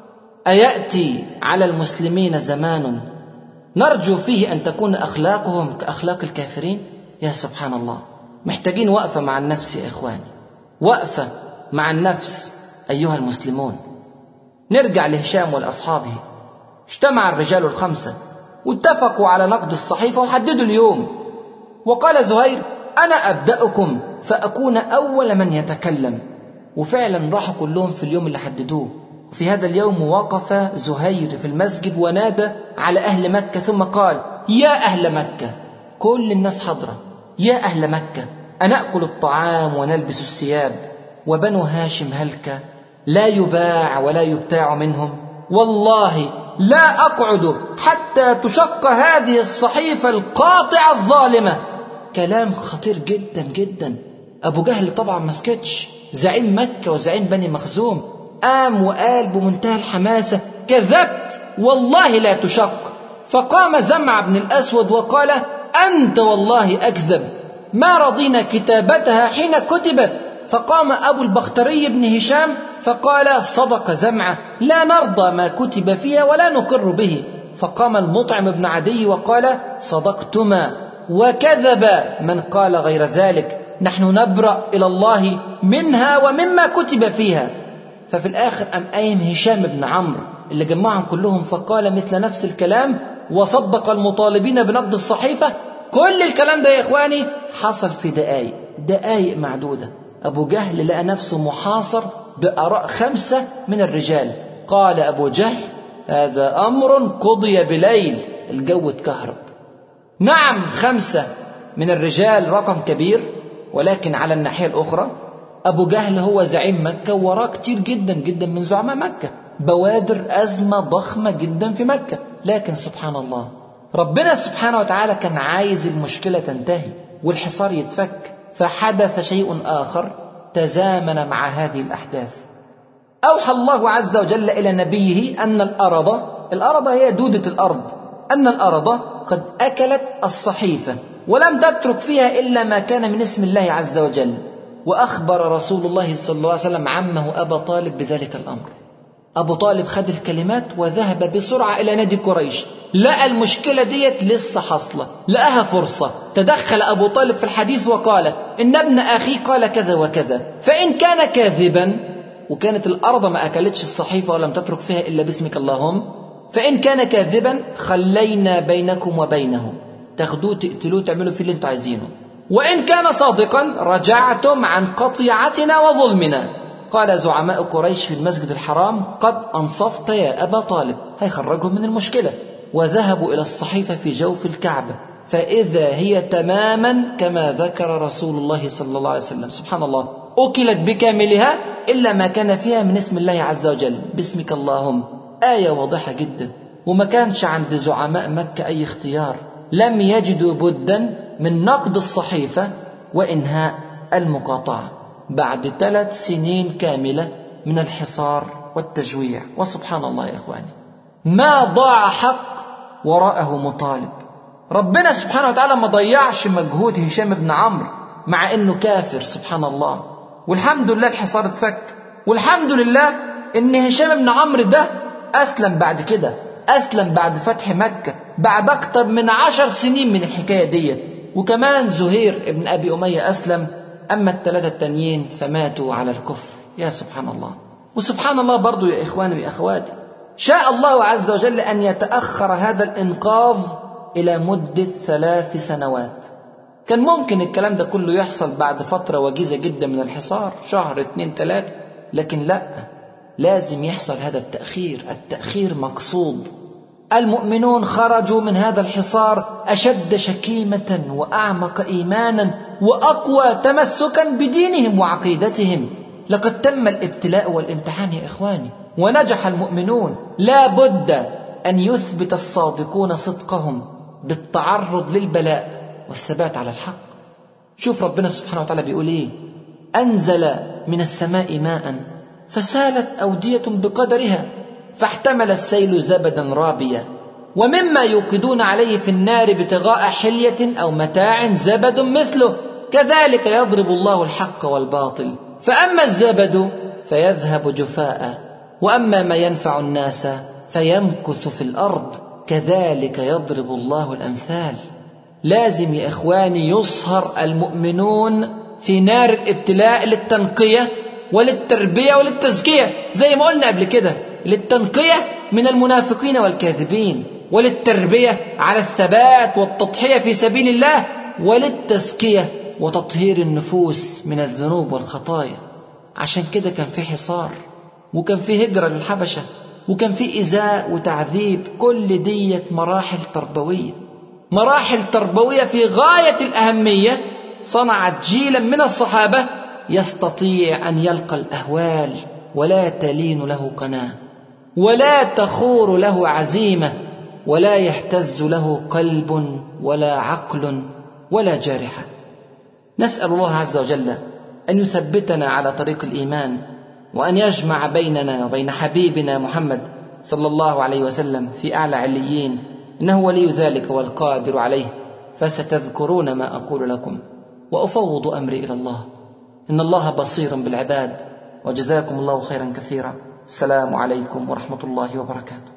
اياتي على المسلمين زمان نرجو فيه ان تكون اخلاقهم كاخلاق الكافرين يا سبحان الله محتاجين وقفه مع النفس يا اخواني وقفه مع النفس ايها المسلمون نرجع لهشام ولاصحابه اجتمع الرجال الخمسه واتفقوا على نقد الصحيفه وحددوا اليوم وقال زهير انا ابداكم فاكون اول من يتكلم وفعلا راحوا كلهم في اليوم اللي حددوه في هذا اليوم وقف زهير في المسجد ونادى على أهل مكة ثم قال يا أهل مكة كل الناس حضرة يا أهل مكة أنأكل الطعام ونلبس الثياب وبنو هاشم هلك لا يباع ولا يبتاع منهم والله لا أقعد حتى تشق هذه الصحيفة القاطعة الظالمة كلام خطير جدا جدا أبو جهل طبعا ما سكتش زعيم مكة وزعيم بني مخزوم قام وقال بمنتهى الحماسة كذبت والله لا تشق فقام زمع بن الأسود وقال أنت والله أكذب ما رضينا كتابتها حين كتبت فقام أبو البختري بن هشام فقال صدق زمعة لا نرضى ما كتب فيها ولا نقر به فقام المطعم بن عدي وقال صدقتما وكذب من قال غير ذلك نحن نبرأ إلى الله منها ومما كتب فيها ففي الآخر أم قايم هشام بن عمرو اللي جمعهم كلهم فقال مثل نفس الكلام وصدق المطالبين بنقد الصحيفة كل الكلام ده يا إخواني حصل في دقايق دقايق معدودة أبو جهل لقى نفسه محاصر بآراء خمسة من الرجال قال أبو جهل هذا أمر قضي بليل الجو اتكهرب نعم خمسة من الرجال رقم كبير ولكن على الناحية الأخرى أبو جهل هو زعيم مكة وراه كتير جدا جدا من زعماء مكة بوادر أزمة ضخمة جدا في مكة لكن سبحان الله ربنا سبحانه وتعالى كان عايز المشكلة تنتهي والحصار يتفك فحدث شيء آخر تزامن مع هذه الأحداث أوحى الله عز وجل إلى نبيه أن الأرض الأرض هي دودة الأرض أن الأرض قد أكلت الصحيفة ولم تترك فيها إلا ما كان من اسم الله عز وجل وأخبر رسول الله صلى الله عليه وسلم عمه أبا طالب بذلك الأمر أبو طالب خد الكلمات وذهب بسرعة إلى نادي قريش لقى المشكلة ديت لسه حاصلة لقاها فرصة تدخل أبو طالب في الحديث وقال إن ابن أخي قال كذا وكذا فإن كان كاذبا وكانت الأرض ما أكلتش الصحيفة ولم تترك فيها إلا باسمك اللهم فإن كان كاذبا خلينا بينكم وبينه تاخدوه تقتلوه تعملوا فيه اللي انتوا عايزينه وإن كان صادقا رجعتم عن قطيعتنا وظلمنا قال زعماء قريش في المسجد الحرام قد أنصفت يا أبا طالب هيخرجهم من المشكلة وذهبوا إلى الصحيفة في جوف الكعبة فإذا هي تماما كما ذكر رسول الله صلى الله عليه وسلم سبحان الله أكلت بكاملها إلا ما كان فيها من اسم الله عز وجل باسمك اللهم آية واضحة جدا وما كانش عند زعماء مكة أي اختيار لم يجدوا بدا من نقد الصحيفة وإنهاء المقاطعة بعد ثلاث سنين كاملة من الحصار والتجويع وسبحان الله يا إخواني ما ضاع حق وراءه مطالب ربنا سبحانه وتعالى ما ضيعش مجهود هشام بن عمرو مع انه كافر سبحان الله والحمد لله الحصار اتفك والحمد لله ان هشام بن عمرو ده اسلم بعد كده اسلم بعد فتح مكه بعد اكتر من عشر سنين من الحكايه ديت وكمان زهير ابن ابي اميه اسلم اما الثلاثه التانيين فماتوا على الكفر يا سبحان الله وسبحان الله برضو يا اخواني ويا اخواتي شاء الله عز وجل ان يتاخر هذا الانقاذ الى مده ثلاث سنوات كان ممكن الكلام ده كله يحصل بعد فتره وجيزه جدا من الحصار شهر اتنين تلاته لكن لا لازم يحصل هذا التاخير التاخير مقصود المؤمنون خرجوا من هذا الحصار اشد شكيمه واعمق ايمانا واقوى تمسكا بدينهم وعقيدتهم لقد تم الابتلاء والامتحان يا اخواني ونجح المؤمنون لا بد ان يثبت الصادقون صدقهم بالتعرض للبلاء والثبات على الحق شوف ربنا سبحانه وتعالى بيقول ايه انزل من السماء ماء فسالت اوديه بقدرها فاحتمل السيل زبدا رابيا ومما يوقدون عليه في النار ابتغاء حليه او متاع زبد مثله كذلك يضرب الله الحق والباطل فاما الزبد فيذهب جفاء واما ما ينفع الناس فيمكث في الارض كذلك يضرب الله الامثال لازم يا اخواني يصهر المؤمنون في نار الابتلاء للتنقيه وللتربيه وللتزكيه زي ما قلنا قبل كده للتنقيه من المنافقين والكاذبين وللتربيه على الثبات والتضحيه في سبيل الله وللتزكيه وتطهير النفوس من الذنوب والخطايا عشان كده كان في حصار وكان في هجرة للحبشة وكان في إزاء وتعذيب كل دية مراحل تربوية مراحل تربوية في غاية الأهمية صنعت جيلا من الصحابة يستطيع أن يلقى الأهوال ولا تلين له قناة ولا تخور له عزيمة ولا يهتز له قلب ولا عقل ولا جارحة نسأل الله عز وجل أن يثبتنا على طريق الإيمان وأن يجمع بيننا وبين حبيبنا محمد صلى الله عليه وسلم في أعلى عليين إنه ولي ذلك والقادر عليه فستذكرون ما أقول لكم وأفوض أمري إلى الله إن الله بصير بالعباد وجزاكم الله خيرا كثيرا السلام عليكم ورحمة الله وبركاته